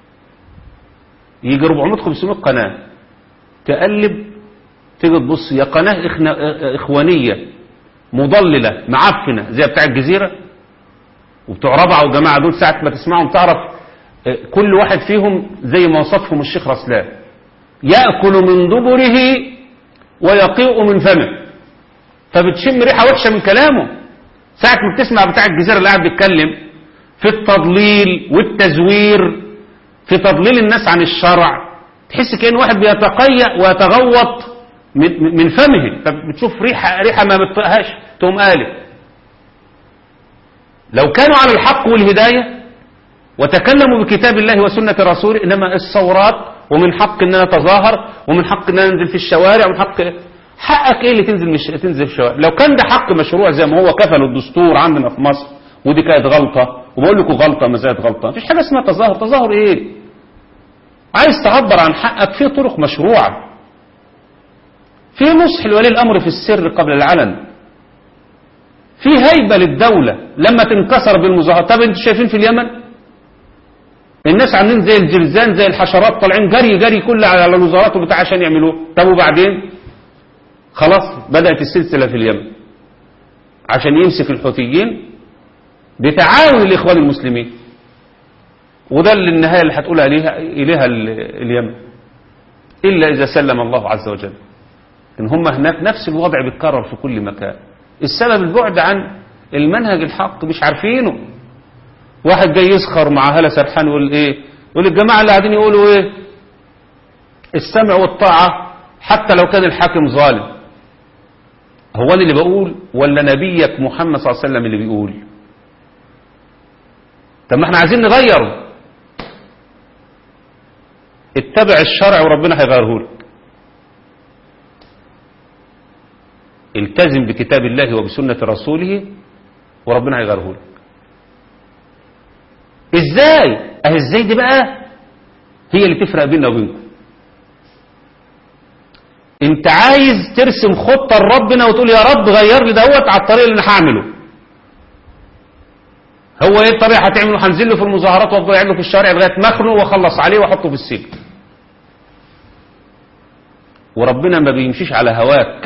[SPEAKER 2] يجي 400-500 قناة تقلب تيجي تبص يا قناة إخوانية مضللة معفنة زي بتاع الجزيرة وبتوع رابعة والجماعة دول ساعة ما تسمعهم تعرف كل واحد فيهم زي ما وصفهم الشيخ رسلان يأكل من دبره ويقيء من فمه فبتشم ريحة وحشة من كلامه ساعة ما بتسمع بتاع الجزيرة اللي قاعد بيتكلم في التضليل والتزوير في تضليل الناس عن الشرع تحس كأن واحد بيتقيأ ويتغوط من فمه فبتشوف ريحة ريحة ما بتطقهاش تقوم قالب لو كانوا على الحق والهداية وتكلموا بكتاب الله وسنة رسوله إنما الثورات ومن حق إن أنا أتظاهر ومن حق إن أنا أنزل في الشوارع ومن حق حقك إيه اللي تنزل مش تنزل في الشوارع لو كان ده حق مشروع زي ما هو كفل الدستور عندنا في مصر ودي كانت غلطة وبقول لكم غلطة ما زالت غلطة مفيش حاجة اسمها تظاهر تظاهر إيه عايز تعبر عن حقك في طرق مشروعة في نصح لولي الأمر في السر قبل العلن في هيبة للدولة لما تنكسر بالمظاهرات طب انتوا شايفين في اليمن الناس عاملين زي الجرذان زي الحشرات طالعين جري جري كل على الوزارات وبتاع عشان يعملوه طب وبعدين خلاص بدأت السلسلة في اليمن عشان يمسك الحوثيين بتعاون الإخوان المسلمين وده اللي النهاية اللي هتقول عليها إليها اليمن إلا إذا سلم الله عز وجل إن هم هناك نفس الوضع بيتكرر في كل مكان السبب البعد عن المنهج الحق مش عارفينه واحد جاي يسخر مع هلا سرحان يقول ايه يقول الجماعة اللي قاعدين يقولوا ايه السمع والطاعة حتى لو كان الحاكم ظالم هو أنا اللي بقول ولا نبيك محمد صلى الله عليه وسلم اللي بيقول طب ما احنا عايزين نغيره اتبع الشرع وربنا هيغيره لك التزم بكتاب الله وبسنة رسوله وربنا هيغيره لك ازاي اهي ازاي دي بقى هي اللي تفرق بيننا وبينكم انت عايز ترسم خطة لربنا وتقول يا رب غير لي دوت على الطريق اللي انا هعمله هو ايه الطريق هتعمله هنزل له في المظاهرات وافضل قاعد له في الشارع لغايه ما اخنقه واخلص عليه واحطه في السجن وربنا ما بيمشيش على هواك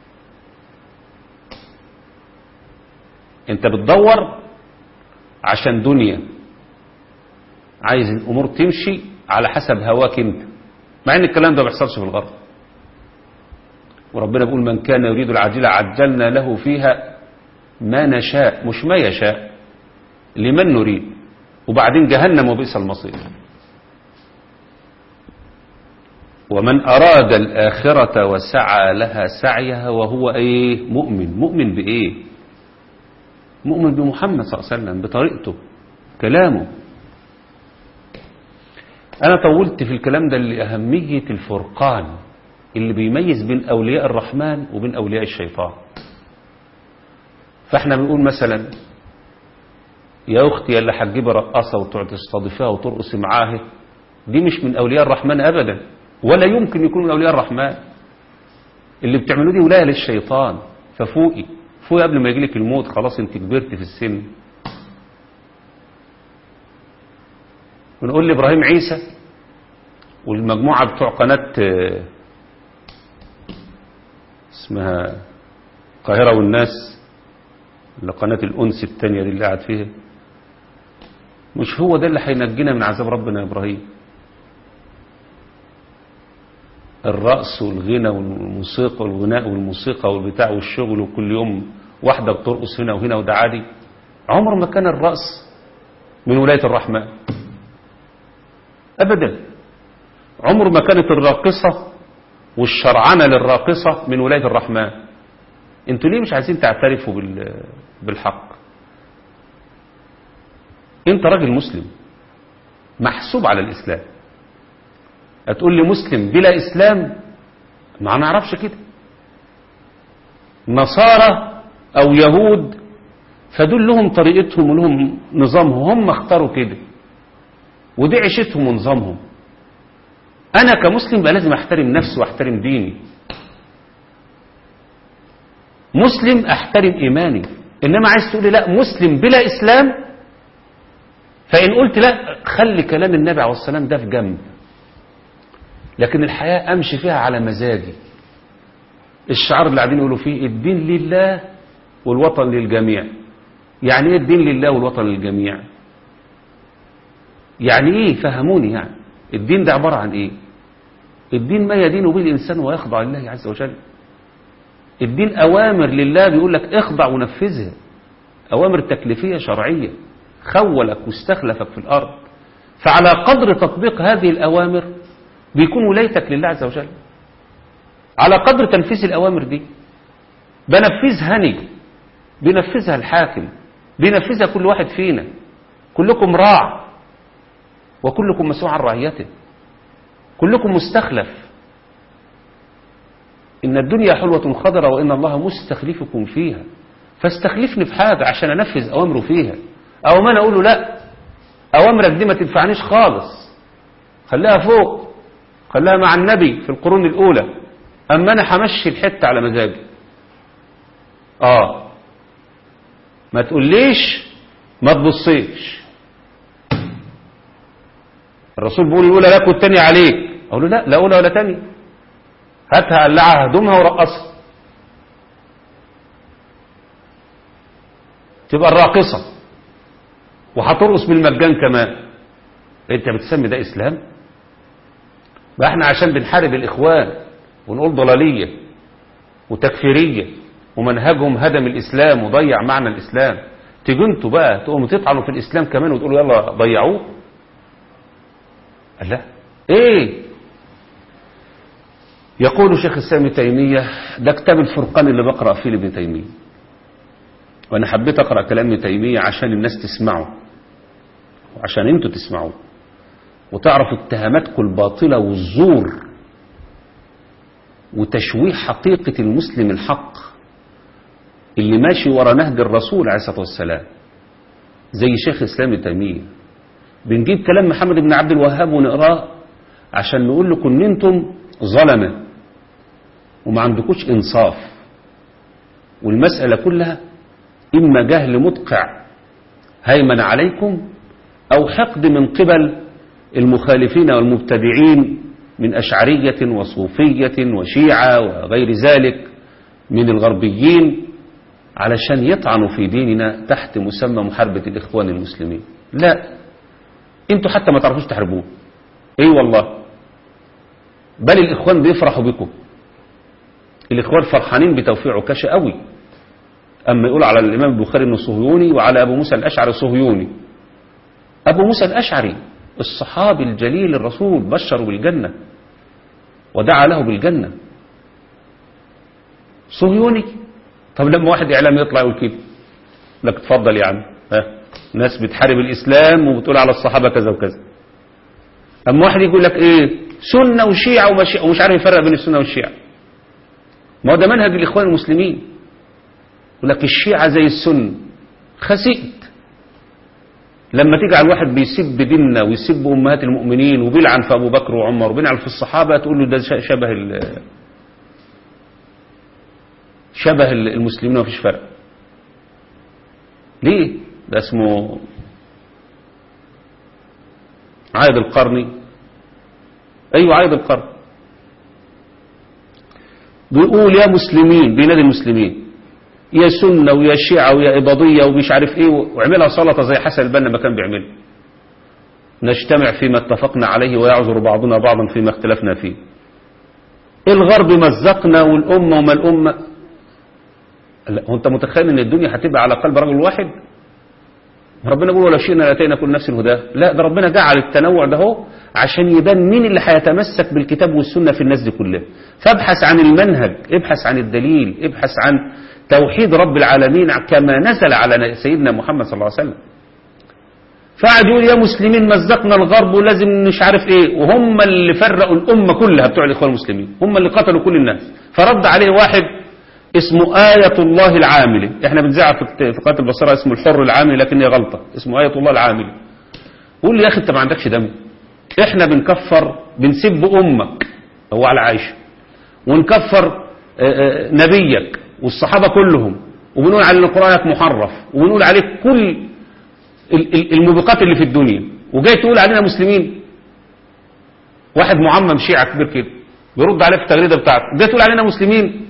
[SPEAKER 2] انت بتدور عشان دنيا عايز الامور تمشي على حسب هواك انت مع ان الكلام ده ما بيحصلش في الغرب وربنا بيقول من كان يريد العاجله عجلنا له فيها ما نشاء مش ما يشاء لمن نريد وبعدين جهنم وبئس المصير ومن أراد الآخرة وسعى لها سعيها وهو إيه مؤمن مؤمن بإيه مؤمن بمحمد صلى الله عليه وسلم بطريقته كلامه أنا طولت في الكلام ده لأهمية الفرقان اللي بيميز بين أولياء الرحمن وبين أولياء الشيطان فاحنا بنقول مثلا يا أختي اللي هتجيبي رقاصة وتقعد تستضيفها وترقصي معاها دي مش من أولياء الرحمن أبدا ولا يمكن يكون من أولياء الرحمن اللي بتعملوه دي ولاية للشيطان ففوقي فوقي قبل ما يجيلك الموت خلاص انت كبرت في السن بنقول لإبراهيم عيسى والمجموعة بتوع قناة اسمها القاهرة والناس اللي قناة الأنس التانية دي اللي قاعد فيها مش هو ده اللي هينجينا من عذاب ربنا يا إبراهيم الرقص والغنى والموسيقى والغناء والموسيقى والبتاع والشغل وكل يوم واحدة بترقص هنا وهنا وده عادي عمر ما كان الرقص من ولاية الرحمن أبدا عمر ما كانت الراقصة والشرعنة للراقصة من ولاية الرحمن انتوا ليه مش عايزين تعترفوا بالحق انت راجل مسلم محسوب على الإسلام هتقول لي مسلم بلا إسلام ما نعرفش كده نصارى أو يهود فدول لهم طريقتهم ولهم نظامهم هم اختاروا كده ودي عيشتهم ونظامهم أنا كمسلم بقى لازم أحترم نفسي وأحترم ديني مسلم أحترم إيماني إنما عايز تقول لي لا مسلم بلا إسلام فإن قلت لا خلي كلام النبي عليه السلام ده في جنب لكن الحياة أمشي فيها على مزاجي الشعار اللي قاعدين يقولوا فيه الدين لله والوطن للجميع يعني ايه الدين لله والوطن للجميع يعني ايه فهموني يعني الدين ده عبارة عن ايه الدين ما يدين به الإنسان ويخضع لله عز وجل الدين أوامر لله بيقول لك اخضع ونفذها أوامر تكليفية شرعية خولك واستخلفك في الأرض فعلى قدر تطبيق هذه الأوامر بيكون ولايتك لله عز وجل على قدر تنفيذ الأوامر دي بنفذها هني بينفذها الحاكم بينفذها كل واحد فينا كلكم راع وكلكم مسؤول عن رعيته كلكم مستخلف إن الدنيا حلوة خضرة وإن الله مستخلفكم فيها فاستخلفني في حاجة عشان أنفذ أوامره فيها أو ما أنا أقول له لا أوامرك دي ما تنفعنيش خالص خليها فوق خليها مع النبي في القرون الأولى أما أنا همشي الحتة على مزاجي آه ما تقوليش ما تبصيش الرسول بيقول الأولى لك والتانية عليك أقول له لا لا أولى ولا تانية هاتها قلعها هدومها ورقصها تبقى الراقصة وهترقص بالمجان كمان انت بتسمي ده اسلام بقى احنا عشان بنحارب الاخوان ونقول ضلالية وتكفيرية ومنهجهم هدم الاسلام وضيع معنى الاسلام تيجوا انتوا بقى تقوموا تطعنوا في الاسلام كمان وتقولوا يلا ضيعوه لا ايه يقول شيخ الاسلام ابن تيمية ده كتاب الفرقان اللي بقرأ فيه لابن تيمية وانا حبيت اقرأ كلام ابن تيمية عشان الناس تسمعه وعشان انتوا تسمعوه وتعرفوا اتهاماتكم الباطلة والزور وتشويه حقيقة المسلم الحق اللي ماشي ورا نهج الرسول عليه الصلاة والسلام زي شيخ الإسلام ابن تيمية بنجيب كلام محمد بن عبد الوهاب ونقراه عشان نقول لكم ان انتم ظلمة وما عندكوش انصاف والمسألة كلها اما جهل مدقع هيمن عليكم او حقد من قبل المخالفين والمبتدعين من أشعرية وصوفية وشيعة وغير ذلك من الغربيين علشان يطعنوا في ديننا تحت مسمى محاربة الإخوان المسلمين لا انتوا حتى ما تعرفوش تحاربوه اي أيوة والله بل الإخوان بيفرحوا بكم الإخوان فرحانين بتوفيع عكاشة قوي أما يقول على الإمام البخاري أنه صهيوني وعلى أبو موسى الأشعري صهيوني أبو موسى الأشعري الصحابي الجليل الرسول بشروا بالجنة ودعا له بالجنة صهيوني طب لما واحد إعلام يطلع يقول كده لك تفضل يا عم ها ناس بتحارب الإسلام وبتقول على الصحابة كذا وكذا أما واحد يقول لك إيه سنة وشيعة ومش, ومش عارف يفرق بين السنة والشيعة ما هو ده منهج الإخوان المسلمين يقول لك الشيعة زي السنة خسئت لما تيجي على الواحد بيسب ديننا ويسب أمهات المؤمنين وبيلعن في أبو بكر وعمر وبيلعن في الصحابة تقول له ده شبه شبه المسلمين ومفيش فرق ليه ده اسمه عايد القرني ايوه عايد القرن بيقول يا مسلمين بينادي المسلمين يا سنة ويا شيعة ويا إباضية ومش عارف إيه وعملها سلطة زي حسن البنا ما كان بيعمل نجتمع فيما اتفقنا عليه ويعذر بعضنا بعضا فيما اختلفنا فيه الغرب مزقنا والأمة وما الأمة لا هو أنت متخيل أن الدنيا هتبقى على قلب رجل واحد ربنا بيقول ولا شئنا لاتينا كل نفس الهدى لا ده ربنا جعل التنوع ده هو عشان يبان مين اللي هيتمسك بالكتاب والسنة في الناس دي كلها فابحث عن المنهج ابحث عن الدليل ابحث عن توحيد رب العالمين كما نزل على سيدنا محمد صلى الله عليه وسلم فقعد يقول يا مسلمين مزقنا الغرب ولازم مش عارف ايه وهم اللي فرقوا الأمة كلها بتوع الإخوان المسلمين هم اللي قتلوا كل الناس فرد عليه واحد اسمه آية الله العاملة احنا بنزعها في قناة البصرة اسمه الحر العاملي لكن هي غلطة اسمه آية الله العاملة قول لي يا أخي انت ما عندكش دم احنا بنكفر بنسب أمك هو على عائشة ونكفر نبيك والصحابة كلهم وبنقول على قرآنك محرف وبنقول عليك كل الموبقات اللي في الدنيا وجاي تقول علينا مسلمين واحد معمم شيعة كبير كده بيرد عليه في التغريدة بتاعته جاي تقول علينا مسلمين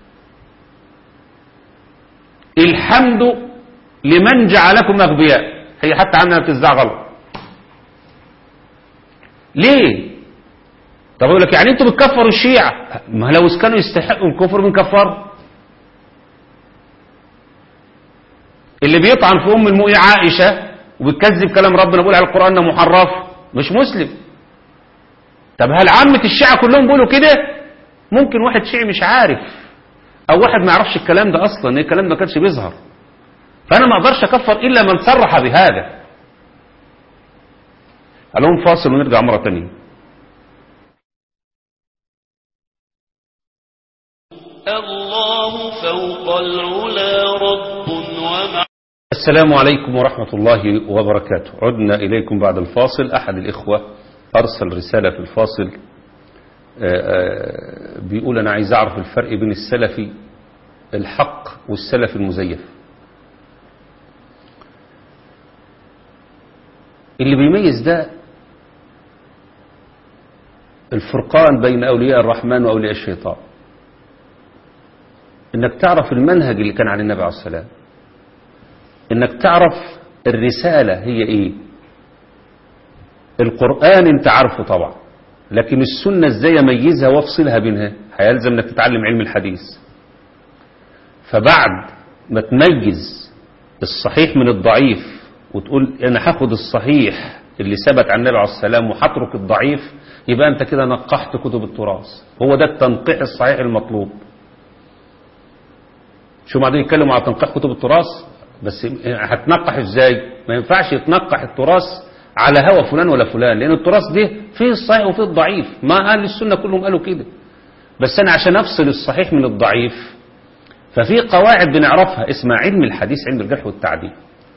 [SPEAKER 2] الحمد لمن جعلكم أغبياء هي حتى عندنا بتزدع غلط ليه طب يقول لك يعني انتوا بتكفروا الشيعة ما لو كانوا يستحقوا الكفر بنكفر اللي بيطعن في ام المؤمنين عائشة وبيكذب كلام ربنا بيقول على القرآن انه محرف مش مسلم طب هل عامة الشيعة كلهم بيقولوا كده ممكن واحد شيعي مش عارف او واحد ما يعرفش الكلام ده اصلا الكلام ما كانش بيظهر فانا ما اقدرش اكفر الا من صرح بهذا عليهم فاصل ونرجع مرة تانية
[SPEAKER 1] الله فوق العلا رب ومع
[SPEAKER 2] السلام عليكم ورحمة الله وبركاته عدنا إليكم بعد الفاصل أحد الإخوة أرسل رسالة في الفاصل آه، آه، بيقول أنا عايز أعرف الفرق بين السلفي الحق والسلف المزيف اللي بيميز ده الفرقان بين أولياء الرحمن وأولياء الشيطان انك تعرف المنهج اللي كان عن النبي عليه السلام انك تعرف الرسالة هي ايه القرآن انت عارفه طبعا لكن السنة ازاي اميزها وافصلها بينها هيلزم انك تتعلم علم الحديث فبعد ما تميز الصحيح من الضعيف وتقول انا هاخد الصحيح اللي ثبت عن النبي عليه السلام وهترك الضعيف يبقى انت كده نقحت كتب التراث هو ده التنقيح الصحيح المطلوب شو بعدين يتكلموا على تنقيح كتب التراث بس هتنقح ازاي ما ينفعش يتنقح التراث على هوى فلان ولا فلان لان التراث ده فيه الصحيح وفيه الضعيف ما اهل السنه كلهم قالوا كده بس انا عشان افصل الصحيح من الضعيف ففي قواعد بنعرفها اسمها علم الحديث علم الجرح والتعديل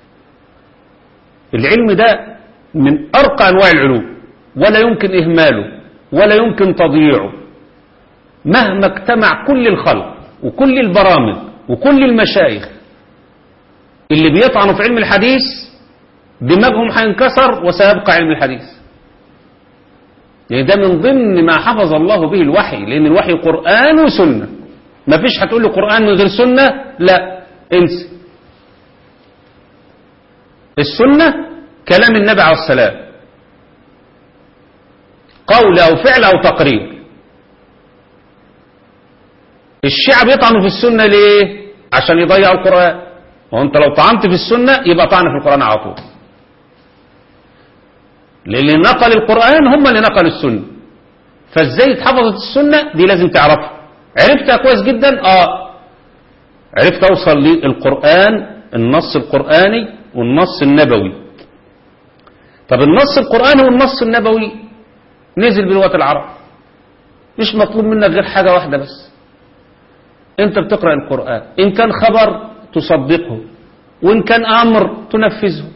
[SPEAKER 2] العلم ده من ارقى انواع العلوم ولا يمكن اهماله ولا يمكن تضييعه مهما اجتمع كل الخلق وكل البرامج وكل المشايخ اللي بيطعنوا في علم الحديث دماغهم هينكسر وسيبقى علم الحديث يعني ده من ضمن ما حفظ الله به الوحي لأن الوحي قرآن وسنة ما فيش هتقول لي قرآن من غير سنة لا انسى السنة كلام النبي عليه السلام قول أو فعل أو تقرير الشيعة بيطعنوا في السنة ليه عشان يضيعوا القرآن وانت لو طعنت في السنة يبقى طعن في القرآن على طول للي نقل القرآن هم اللي نقلوا السنة فازاي اتحفظت السنة دي لازم تعرفها عرفتها كويس جدا اه عرفت اوصل للقرآن النص القرآني والنص النبوي طب النص القرآني والنص النبوي نزل بلغة العرب مش مطلوب منك غير حاجة واحدة بس انت بتقرأ القرآن ان كان خبر تصدقه وان كان امر تنفذه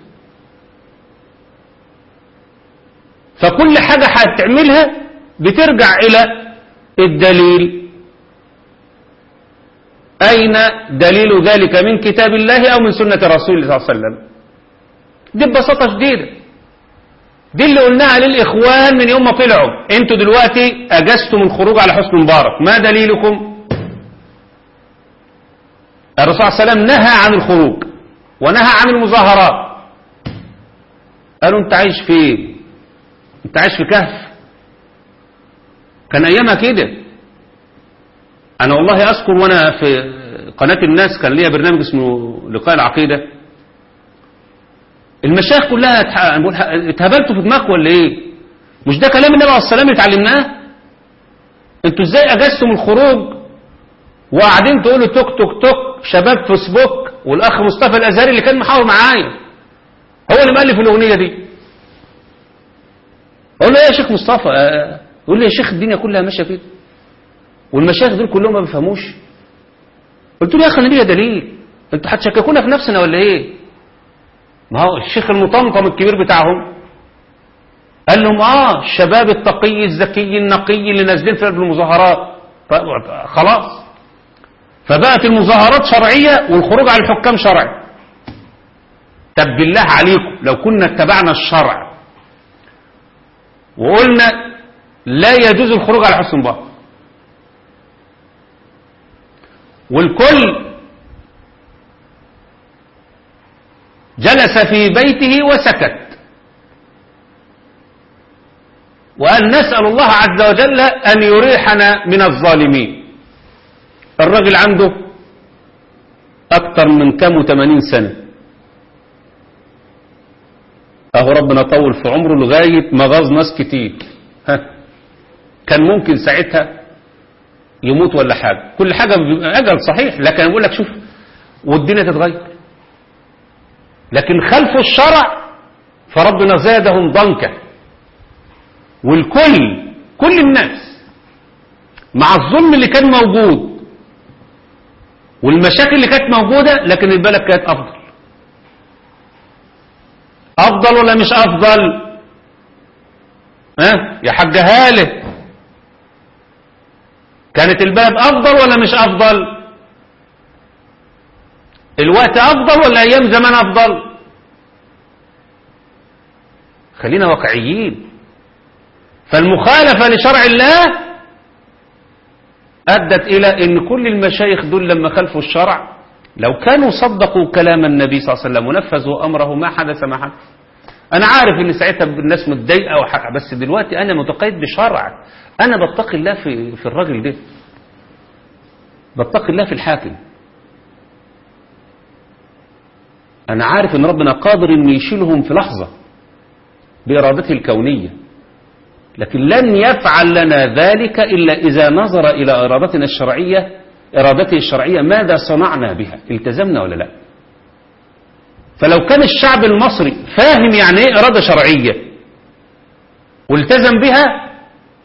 [SPEAKER 2] فكل حاجة هتعملها بترجع الى الدليل اين دليل ذلك من كتاب الله او من سنة رسول الله صلى الله عليه وسلم دي ببساطة شديدة دي اللي قلناها للاخوان من يوم ما طلعوا انتوا دلوقتي اجزتم الخروج على حسن مبارك ما دليلكم الرسول صلى الله عليه وسلم نهى عن الخروج ونهى عن المظاهرات قالوا انت عايش فين انت عايش في كهف كان ايامها كده انا والله اذكر وانا في قناة الناس كان ليا برنامج اسمه لقاء العقيدة المشايخ كلها اتهبلتوا في دماغكم ولا ايه مش ده كلام النبي عليه الصلاه والسلام اللي اتعلمناه انتوا ازاي اجزتم الخروج وقاعدين تقولوا توك توك توك شباب فيسبوك والاخ مصطفى الازهري اللي كان محاور معايا هو اللي مؤلف الاغنيه دي اقول له ايه يا شيخ مصطفى آه، يقول لي يا شيخ الدنيا كلها ماشيه كده والمشايخ دول كلهم ما بيفهموش قلت له يا اخي انا ليا دليل انتوا هتشككونا في نفسنا ولا ايه ما هو الشيخ المطمطم الكبير بتاعهم قال لهم اه الشباب التقي الذكي النقي اللي نازلين في المظاهرات ف- خلاص فبقت المظاهرات شرعية والخروج على الحكام شرعي طب بالله عليكم لو كنا اتبعنا الشرع وقلنا لا يجوز الخروج على حسن مبارك والكل جلس في بيته وسكت وأن نسأل الله عز وجل أن يريحنا من الظالمين الراجل عنده أكثر من كم وثمانين سنة أهو ربنا طول في عمره لغاية ما غاظ ناس كتير ها كان ممكن ساعتها يموت ولا حاجة كل حاجة بيبقى أجل صحيح لكن أقول لك شوف والدنيا تتغير لكن خلف الشرع فربنا زادهم ضنكا والكل كل الناس مع الظلم اللي كان موجود والمشاكل اللي كانت موجودة لكن البلد كانت أفضل أفضل ولا مش أفضل ها يا حاج هاله كانت البلد أفضل ولا مش أفضل الوقت أفضل ولا أيام زمان أفضل خلينا واقعيين فالمخالفة لشرع الله أدت إلى أن كل المشايخ دول لما خلفوا الشرع لو كانوا صدقوا كلام النبي صلى الله عليه وسلم ونفذوا أمره ما حدث ما حدث أنا عارف أن ساعتها الناس متضايقة وحق بس دلوقتي أنا متقيد بشرع أنا بتقي الله في, في الراجل ده بتقي الله في الحاكم أنا عارف أن ربنا قادر أن يشيلهم في لحظة بإرادته الكونية لكن لن يفعل لنا ذلك إلا إذا نظر إلى إرادتنا الشرعية إرادته الشرعية ماذا صنعنا بها التزمنا ولا لا فلو كان الشعب المصري فاهم يعني ايه إرادة شرعية والتزم بها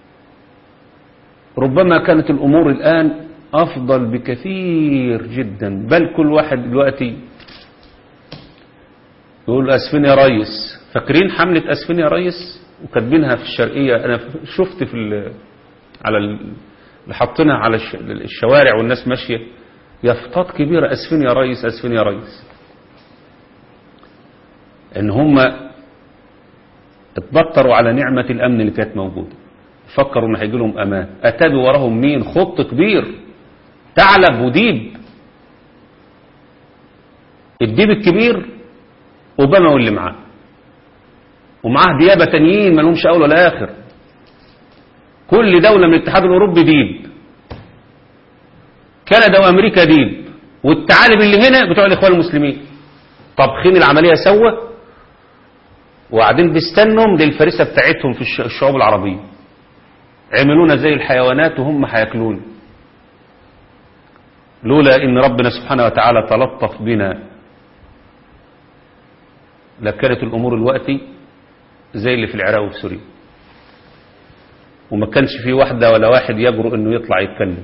[SPEAKER 2] ربما كانت الأمور الآن أفضل بكثير جدا بل كل واحد دلوقتي يقول أسفين يا ريس فاكرين حملة أسفين يا ريس وكاتبينها في الشرقية أنا شفت في ال على ال اللي حاطينها على الشوارع والناس ماشية يافطات كبيرة أسفين يا ريس أسفين يا ريس إن هم اتبطروا على نعمة الأمن اللي كانت موجودة فكروا إن هيجي لهم أمان أتى وراهم مين خط كبير ثعلب وديب الديب الكبير أوباما واللي معاه ومعاه ديابة تانيين ما لهمش أول ولا آخر كل دولة من الاتحاد الأوروبي ديب كندا وأمريكا ديب والثعالب اللي هنا بتوع الإخوان المسلمين طبخين العملية سوا وقاعدين بيستنوا للفريسة بتاعتهم في الشعوب العربية عملونا زي الحيوانات وهم هياكلونا لولا ان ربنا سبحانه وتعالى تلطف بنا لكانت الامور الوقتي زي اللي في العراق وفي سوريا وما كانش في واحدة ولا واحد يجرؤ انه يطلع يتكلم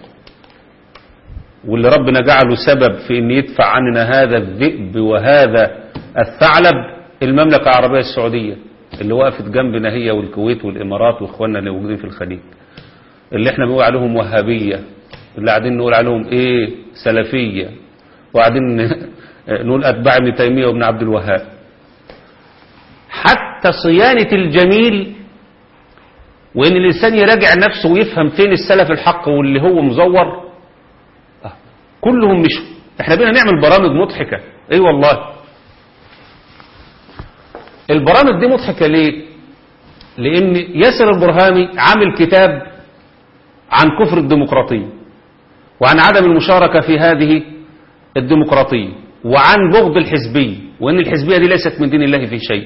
[SPEAKER 2] واللي ربنا جعله سبب في ان يدفع عننا هذا الذئب وهذا الثعلب المملكة العربية السعودية اللي وقفت جنبنا هي والكويت والامارات واخواننا اللي موجودين في الخليج اللي احنا بنقول عليهم وهابية اللي قاعدين نقول عليهم ايه سلفية وقاعدين نقول اتباع ابن تيمية وابن عبد الوهاب حتى صيانة الجميل وان الانسان يراجع نفسه ويفهم فين السلف الحق واللي هو مزور كلهم مشوا احنا بينا نعمل برامج مضحكة اي أيوة والله البرامج دي مضحكة ليه لان ياسر البرهامي عامل كتاب عن كفر الديمقراطية وعن عدم المشاركة في هذه الديمقراطية وعن بغض الحزبية وان الحزبية دي ليست من دين الله في شيء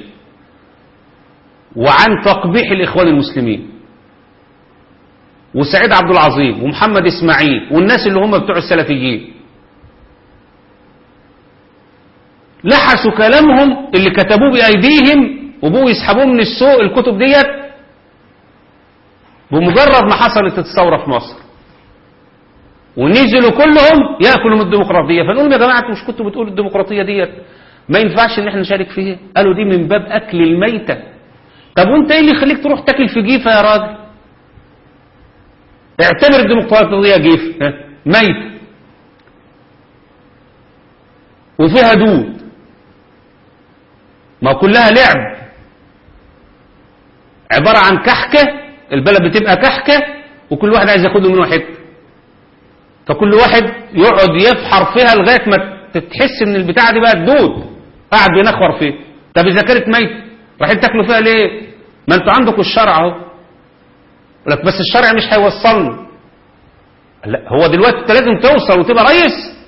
[SPEAKER 2] وعن تقبيح الإخوان المسلمين وسعيد عبد العظيم ومحمد إسماعيل والناس اللي هم بتوع السلفيين لحسوا كلامهم اللي كتبوه بأيديهم وبقوا يسحبوه من السوق الكتب ديت بمجرد ما حصلت الثورة في مصر ونزلوا كلهم يأكلوا من الديمقراطية فنقول يا جماعة مش كنتوا بتقولوا الديمقراطية ديت ما ينفعش ان احنا نشارك فيها قالوا دي من باب أكل الميتة طب وانت ايه اللي يخليك تروح تاكل في جيفة يا راجل اعتبر الديمقراطية جيف ميت وفيها دود ما كلها لعب عبارة عن كحكة البلد بتبقى كحكة وكل واحد عايز ياخد منه حته فكل واحد يقعد يفحر فيها لغاية ما تحس ان البتاعة دي بقت دود قاعد بينخور فيه طب اذا كانت ميت رايحين تاكلوا فيها ليه ما انتوا عندكم الشرع اهو لك بس الشرع مش هيوصلني لا هو دلوقتي انت لازم توصل وتبقى ريس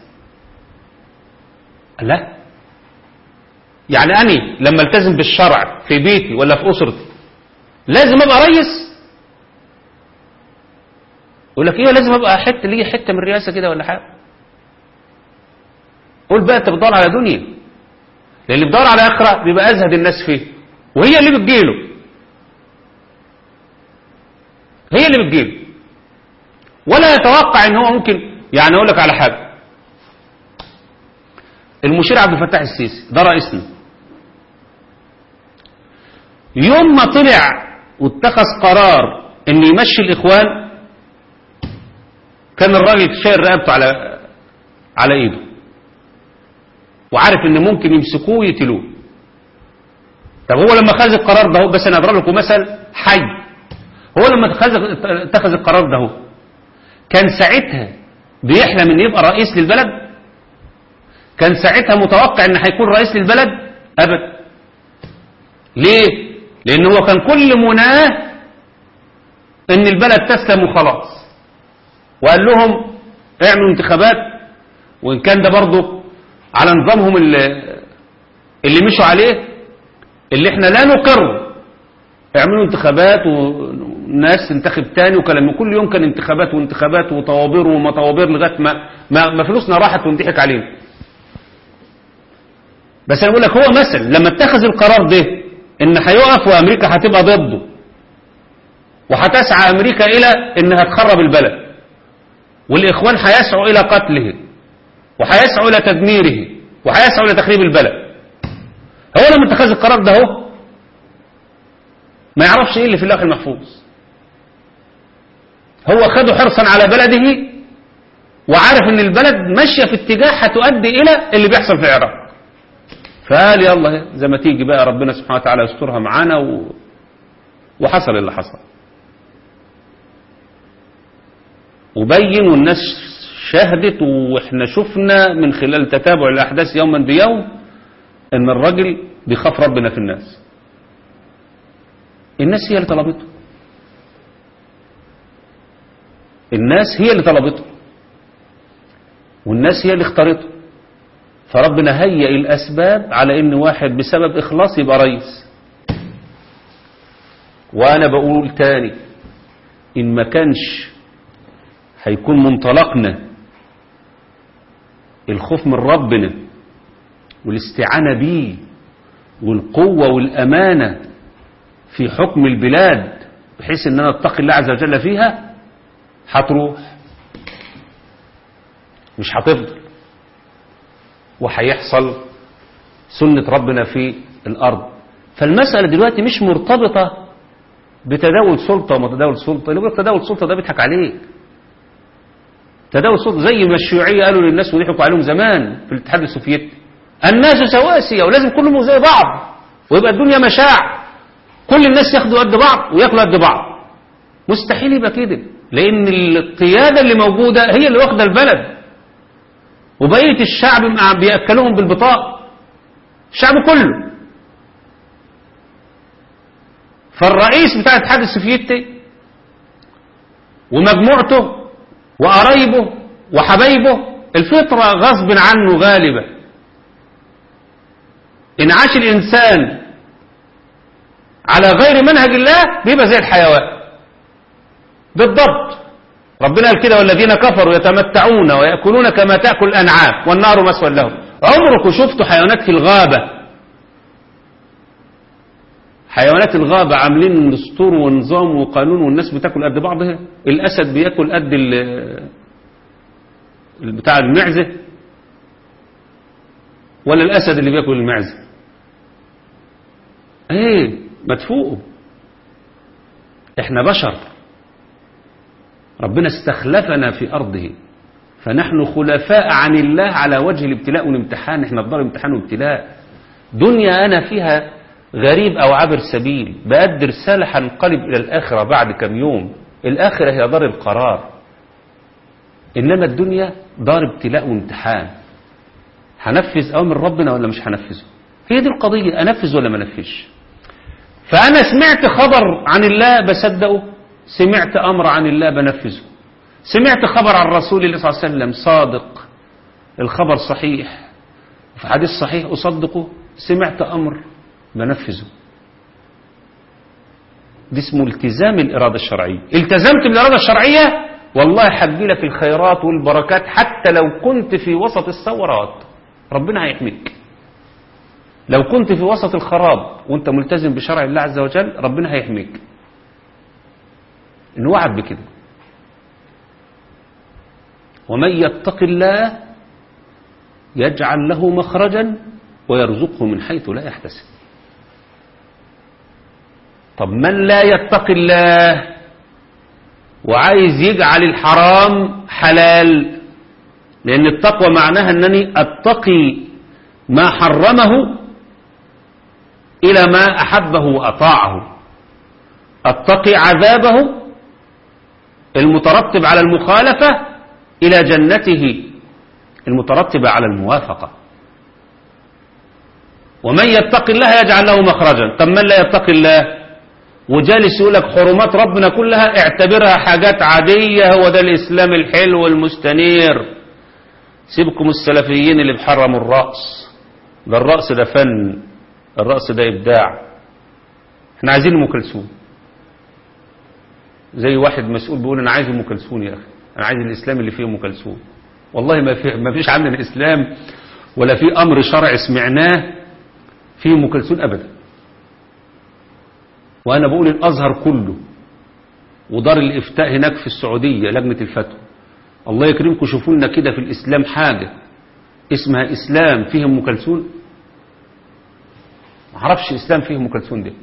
[SPEAKER 2] لا يعني أني لما التزم بالشرع في بيتي ولا في أسرتي لازم أبقى ريس يقول لك إيه لازم أبقى حتة ليه حتة من الرئاسة كده ولا حاجة قول بقى أنت بتدور على دنيا لأن اللي بيدور على آخرة بيبقى أزهد الناس فيه وهي اللي بتجيله هي اللي بتجيله ولا يتوقع ان هو ممكن يعني اقول لك على حاجه المشير عبد الفتاح السيسي ده رئيسنا يوم ما طلع واتخذ قرار ان يمشي الاخوان كان الراجل شايل رقبته على على ايده وعارف ان ممكن يمسكوه ويقتلوه طب هو لما خذ القرار ده بس انا اضرب لكم مثل حي هو لما اتخذ اتخذ القرار ده كان ساعتها بيحلم ان يبقى رئيس للبلد كان ساعتها متوقع ان هيكون رئيس للبلد ابدا ليه لان هو كان كل مناه ان البلد تسلم وخلاص وقال لهم اعملوا انتخابات وان كان ده برضه على نظامهم اللي, اللي مشوا عليه اللي احنا لا نقر اعملوا انتخابات وناس تنتخب تاني وكلام كل يوم كان انتخابات وانتخابات وطوابير وما طوابير لغايه ما, ما ما فلوسنا راحت وانضحك علينا بس انا بقول لك هو مثل لما اتخذ القرار ده ان هيقف وامريكا هتبقى ضده وهتسعى امريكا الى انها تخرب البلد والاخوان هيسعوا الى قتله وهيسعوا الى تدميره وهيسعوا الى تخريب البلد هو لما اتخذ القرار ده هو ما يعرفش ايه اللي في اللوح المحفوظ هو خده حرصا على بلده وعارف ان البلد ماشيه في اتجاه هتؤدي الى اللي بيحصل في العراق فقال يلا زي ما تيجي بقى ربنا سبحانه وتعالى يسترها معانا و... وحصل اللي حصل وبين والناس شاهدت واحنا شفنا من خلال تتابع الاحداث يوما بيوم ان الراجل بيخاف ربنا في الناس الناس هي اللي طلبته الناس هي اللي طلبته والناس هي اللي اختارته فربنا هيئ الأسباب على إن واحد بسبب إخلاص يبقى رئيس وأنا بقول تاني إن ما كانش هيكون منطلقنا الخوف من ربنا والاستعانة بيه والقوة والأمانة في حكم البلاد بحيث ان انا اتقي الله عز وجل فيها هتروح مش هتفضل وهيحصل سنة ربنا في الأرض فالمسألة دلوقتي مش مرتبطة بتداول سلطة وما تداول سلطة اللي يقول تداول سلطة ده بيضحك عليك تداول سلطة زي ما الشيوعية قالوا للناس وضحكوا عليهم زمان في الاتحاد السوفيتي الناس سواسية ولازم كلهم زي بعض ويبقى الدنيا مشاع كل الناس ياخدوا قد بعض وياكلوا قد بعض مستحيل يبقى كده لان القيادة اللي موجودة هي اللي واخدة البلد وبقية الشعب بيأكلوهم بالبطاقة الشعب كله فالرئيس بتاع الاتحاد السوفيتي ومجموعته وقرايبه وحبايبه الفطرة غصب عنه غالبة إن عاش الإنسان على غير منهج الله بيبقى زي الحيوان بالضبط ربنا قال كده والذين كفروا يتمتعون ويأكلون كما تأكل الأنعام والنار مسوى لهم عمركم شفتوا حيوانات في الغابة حيوانات الغابة عاملين دستور ونظام وقانون والناس بتاكل قد بعضها الأسد بياكل قد بتاع المعزة ولا الأسد اللي بياكل المعزة ايه ما تفوقوا احنا بشر ربنا استخلفنا في أرضه فنحن خلفاء عن الله على وجه الابتلاء والامتحان احنا في دار امتحان وابتلاء دنيا أنا فيها غريب أو عبر سبيل بأدي رسالة هنقلب إلى الآخرة بعد كم يوم الآخرة هي دار القرار إنما الدنيا دار ابتلاء وامتحان هنفذ أمر ربنا ولا مش هنفذه هي دي القضية أنفذ ولا ما أنفذش فأنا سمعت خبر عن الله بصدقه سمعت أمر عن الله بنفذه سمعت خبر عن رسول الله صلى الله عليه وسلم صادق الخبر صحيح في حديث صحيح أصدقه سمعت أمر بنفذه دي اسمه التزام الإرادة الشرعية التزمت بالإرادة الشرعية والله هتجي لك الخيرات والبركات حتى لو كنت في وسط الثورات ربنا هيحميك لو كنت في وسط الخراب وانت ملتزم بشرع الله عز وجل ربنا هيحميك إنه وعد بكده ومن يتق الله يجعل له مخرجا ويرزقه من حيث لا يحتسب طب من لا يتق الله وعايز يجعل الحرام حلال لأن التقوى معناها أنني أتقي ما حرمه إلى ما أحبه وأطاعه أتقي عذابه المترتب على المخالفة إلى جنته المترتبة على الموافقة ومن يتق الله يجعل له مخرجا طب من لا يتق الله وجالس يقول لك حرمات ربنا كلها اعتبرها حاجات عادية هو ده الإسلام الحلو المستنير سيبكم السلفيين اللي بحرموا الرأس ده الرأس ده فن الرأس ده إبداع احنا عايزين أم كلثوم زي واحد مسؤول بيقول أنا عايز أم كلثوم يا أخي أنا عايز الإسلام اللي فيه أم كلثوم والله ما في ما فيش عندنا إسلام ولا في أمر شرعي سمعناه فيه أم كلثوم أبدا وأنا بقول الأزهر كله ودار الإفتاء هناك في السعودية لجنة الفتوى الله يكرمكم شوفوا لنا كده في الإسلام حاجة اسمها إسلام فيه أم كلثوم ما اعرفش الإسلام فيه أم كلثوم ده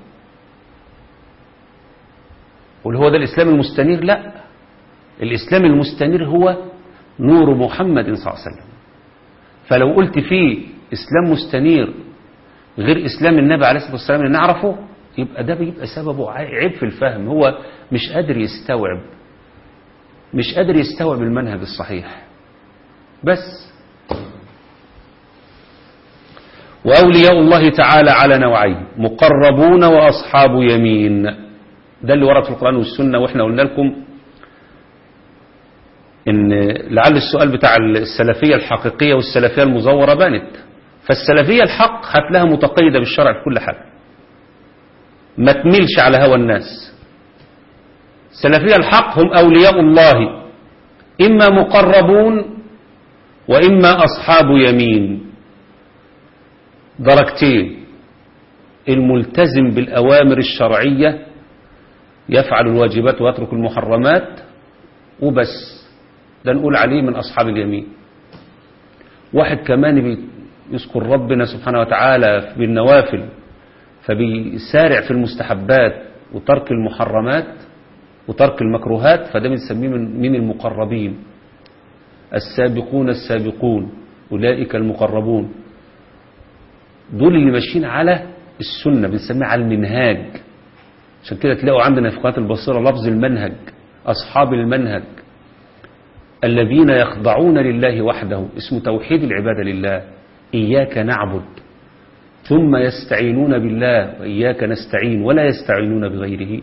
[SPEAKER 2] واللي هو ده الإسلام المستنير لا الإسلام المستنير هو نور محمد صلى الله عليه وسلم فلو قلت فيه إسلام مستنير غير إسلام النبي عليه الصلاة والسلام اللي نعرفه يبقى ده بيبقى سببه عيب في الفهم هو مش قادر يستوعب مش قادر يستوعب المنهج الصحيح بس وأولياء الله تعالى على نوعين مقربون وأصحاب يمين ده اللي ورد في القرآن والسنة وإحنا قلنا لكم إن لعل السؤال بتاع السلفية الحقيقية والسلفية المزورة بانت فالسلفية الحق هتلاها متقيدة بالشرع في كل حاجة ما تميلش على هوى الناس السلفية الحق هم أولياء الله إما مقربون وإما أصحاب يمين درجتين الملتزم بالأوامر الشرعية يفعل الواجبات ويترك المحرمات وبس ده نقول عليه من أصحاب اليمين واحد كمان يذكر ربنا سبحانه وتعالى بالنوافل فبيسارع في المستحبات وترك المحرمات وترك المكروهات فده بنسميه من, من المقربين السابقون السابقون أولئك المقربون دول اللي ماشيين على السنة بنسميها على المنهاج عشان كده تلاقوا عندنا في قناة البصيرة لفظ المنهج أصحاب المنهج الذين يخضعون لله وحده اسم توحيد العبادة لله إياك نعبد ثم يستعينون بالله وإياك نستعين ولا يستعينون بغيره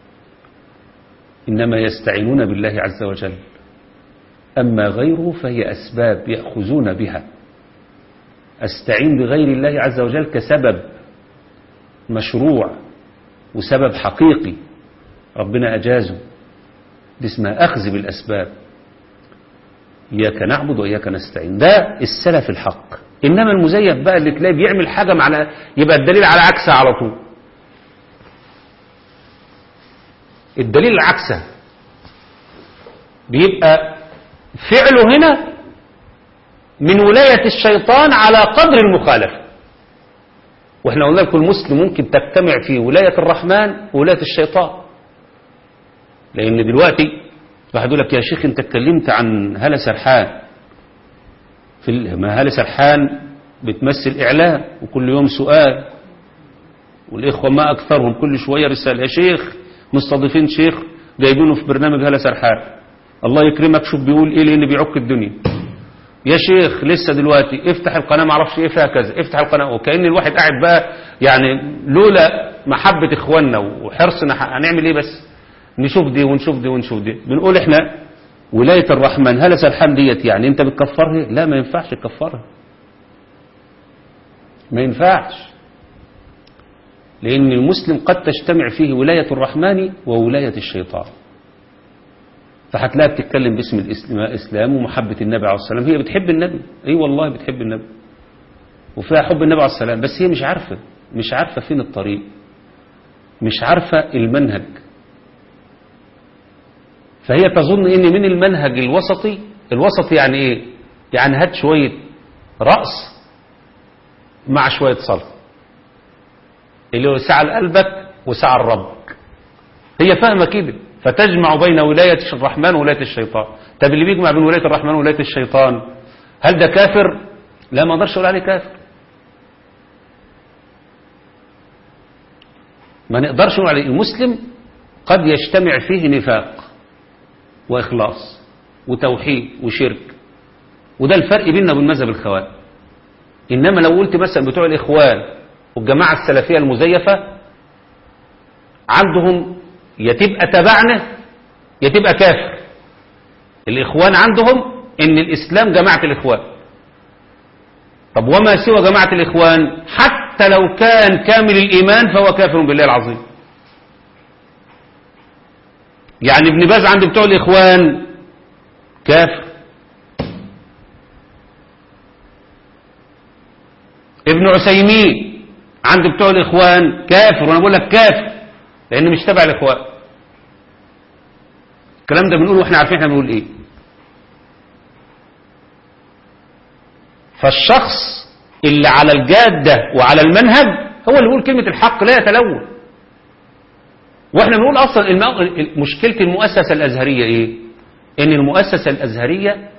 [SPEAKER 2] إنما يستعينون بالله عز وجل أما غيره فهي أسباب يأخذون بها أستعين بغير الله عز وجل كسبب مشروع وسبب حقيقي ربنا أجازه دي اسمها أخذ بالأسباب إياك نعبد وإياك نستعين ده السلف الحق إنما المزيف بقى اللي تلاقيه بيعمل حاجة معنى يبقى الدليل على عكسها على طول الدليل العكسه بيبقى فعله هنا من ولاية الشيطان على قدر المخالفة واحنا قلنا لكم المسلم ممكن تجتمع في ولاية الرحمن وولاية الشيطان لأن دلوقتي واحد يقول لك يا شيخ انت اتكلمت عن هلا سرحان في ما هلا سرحان بتمثل إعلام وكل يوم سؤال والإخوة ما أكثرهم كل شوية رسالة يا شيخ مستضيفين شيخ جايبينه في برنامج هلا سرحان الله يكرمك شوف بيقول ايه لان بيعك الدنيا يا شيخ لسه دلوقتي افتح القناه ما اعرفش ايه فيها كذا افتح القناه وكان الواحد قاعد بقى يعني لولا محبه اخواننا وحرصنا هنعمل ايه بس نشوف دي ونشوف دي ونشوف دي بنقول احنا ولايه الرحمن هلا سرحان ديت يعني انت بتكفرها لا ما ينفعش تكفرها ما ينفعش لأن المسلم قد تجتمع فيه ولاية الرحمن وولاية الشيطان فهتلاقيها بتتكلم باسم الإسلام ومحبة النبي عليه الصلاة والسلام هي بتحب النبي أي أيوة والله بتحب النبي وفيها حب النبي عليه السلام بس هي مش عارفة مش عارفة فين الطريق مش عارفة المنهج فهي تظن ان من المنهج الوسطي الوسط يعني ايه يعني هات شوية رأس مع شوية صلاة اللي هو ساعة لقلبك وساعة لربك هي فاهمة كده فتجمع بين ولاية الرحمن وولاية الشيطان طب اللي بيجمع بين ولاية الرحمن وولاية الشيطان هل ده كافر لا ما اقدرش اقول عليه كافر ما نقدرش نقول عليه المسلم قد يجتمع فيه نفاق وإخلاص وتوحيد وشرك وده الفرق بيننا وبين مذهب الخوارج إنما لو قلت مثلا بتوع الإخوان والجماعة السلفية المزيفة عندهم يا تبقى تبعنا يا تبقى كافر الإخوان عندهم إن الإسلام جماعة الإخوان طب وما سوى جماعة الإخوان حتى لو كان كامل الإيمان فهو كافر بالله العظيم يعني ابن باز عند بتوع الإخوان كافر ابن عثيمين عند بتوع الإخوان كافر وأنا بقول لك كافر لأنه مش تبع الإخوان الكلام ده بنقوله واحنا عارفين احنا بنقول ايه فالشخص اللي على الجادة وعلى المنهج هو اللي بيقول كلمة الحق لا يتلون واحنا بنقول اصلا المو... مشكلة المؤسسة الازهرية ايه ان المؤسسة الازهرية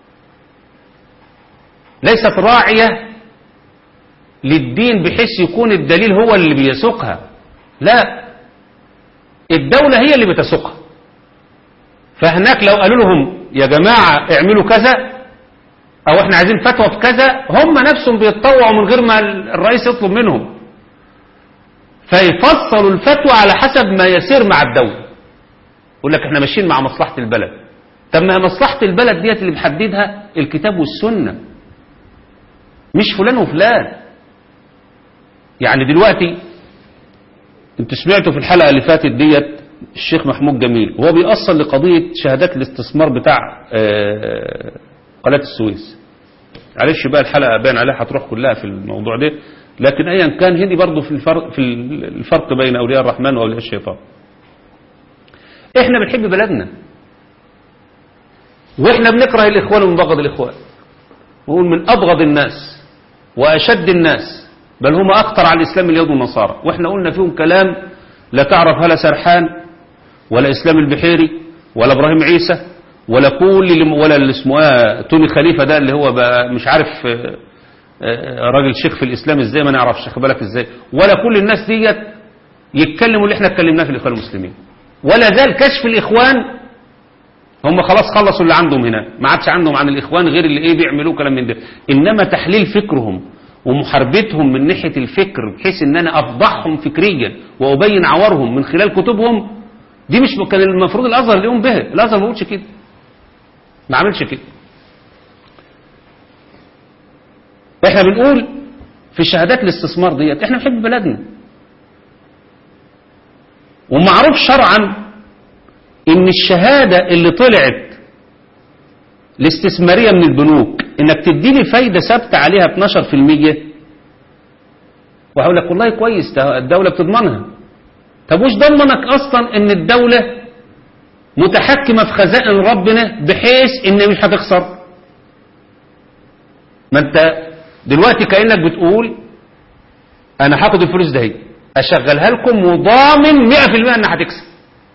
[SPEAKER 2] ليست راعية للدين بحيث يكون الدليل هو اللي بيسوقها لا الدولة هي اللي بتسوقها فهناك لو قالوا لهم يا جماعة اعملوا كذا او احنا عايزين فتوى في كذا هم نفسهم بيتطوعوا من غير ما الرئيس يطلب منهم فيفصلوا الفتوى على حسب ما يسير مع الدولة يقول لك احنا ماشيين مع مصلحة البلد طب ما مصلحة البلد ديت اللي محددها الكتاب والسنة مش فلان وفلان يعني دلوقتي انتوا سمعتوا في الحلقة اللي فاتت ديت الشيخ محمود جميل وهو بيأصل لقضية شهادات الاستثمار بتاع قناة السويس معلش بقى الحلقة باين عليها هتروح كلها في الموضوع ده لكن ايا كان هدي برضه في الفرق في الفرق بين اولياء الرحمن واولياء الشيطان احنا بنحب بلدنا واحنا بنكره الاخوان وبنبغض الاخوان ونقول من ابغض الناس واشد الناس بل هم اخطر على الاسلام اليهود والنصارى واحنا قلنا فيهم كلام لا تعرف هلا سرحان ولا اسلام البحيري ولا ابراهيم عيسى ولا كل اللي ولا اللي اسمه ايه توني خليفه ده اللي هو بقى مش عارف راجل شيخ في الاسلام ازاي ما نعرفش خد بالك ازاي ولا كل الناس ديت يتكلموا اللي احنا اتكلمناه في الاخوان المسلمين ولا زال كشف الاخوان هم خلاص خلصوا اللي عندهم هنا ما عادش عندهم عن الاخوان غير اللي ايه بيعملوه كلام من ده انما تحليل فكرهم ومحاربتهم من ناحيه الفكر بحيث ان انا افضحهم فكريا وابين عورهم من خلال كتبهم دي مش كان المفروض الازهر اللي يقوم بها الازهر ما بيقولش كده ما عملش كده احنا بنقول في شهادات الاستثمار ديت احنا بنحب بلدنا ومعروف شرعا ان الشهادة اللي طلعت الاستثمارية من البنوك انك تديني فايدة ثابتة عليها 12% وهقول لك والله كويس الدولة بتضمنها طب وش ضمنك اصلا ان الدولة متحكمة في خزائن ربنا بحيث ان مش هتخسر ما انت دلوقتي كأنك بتقول انا هاخد الفلوس ده هي اشغلها لكم وضامن 100% انها هتكسب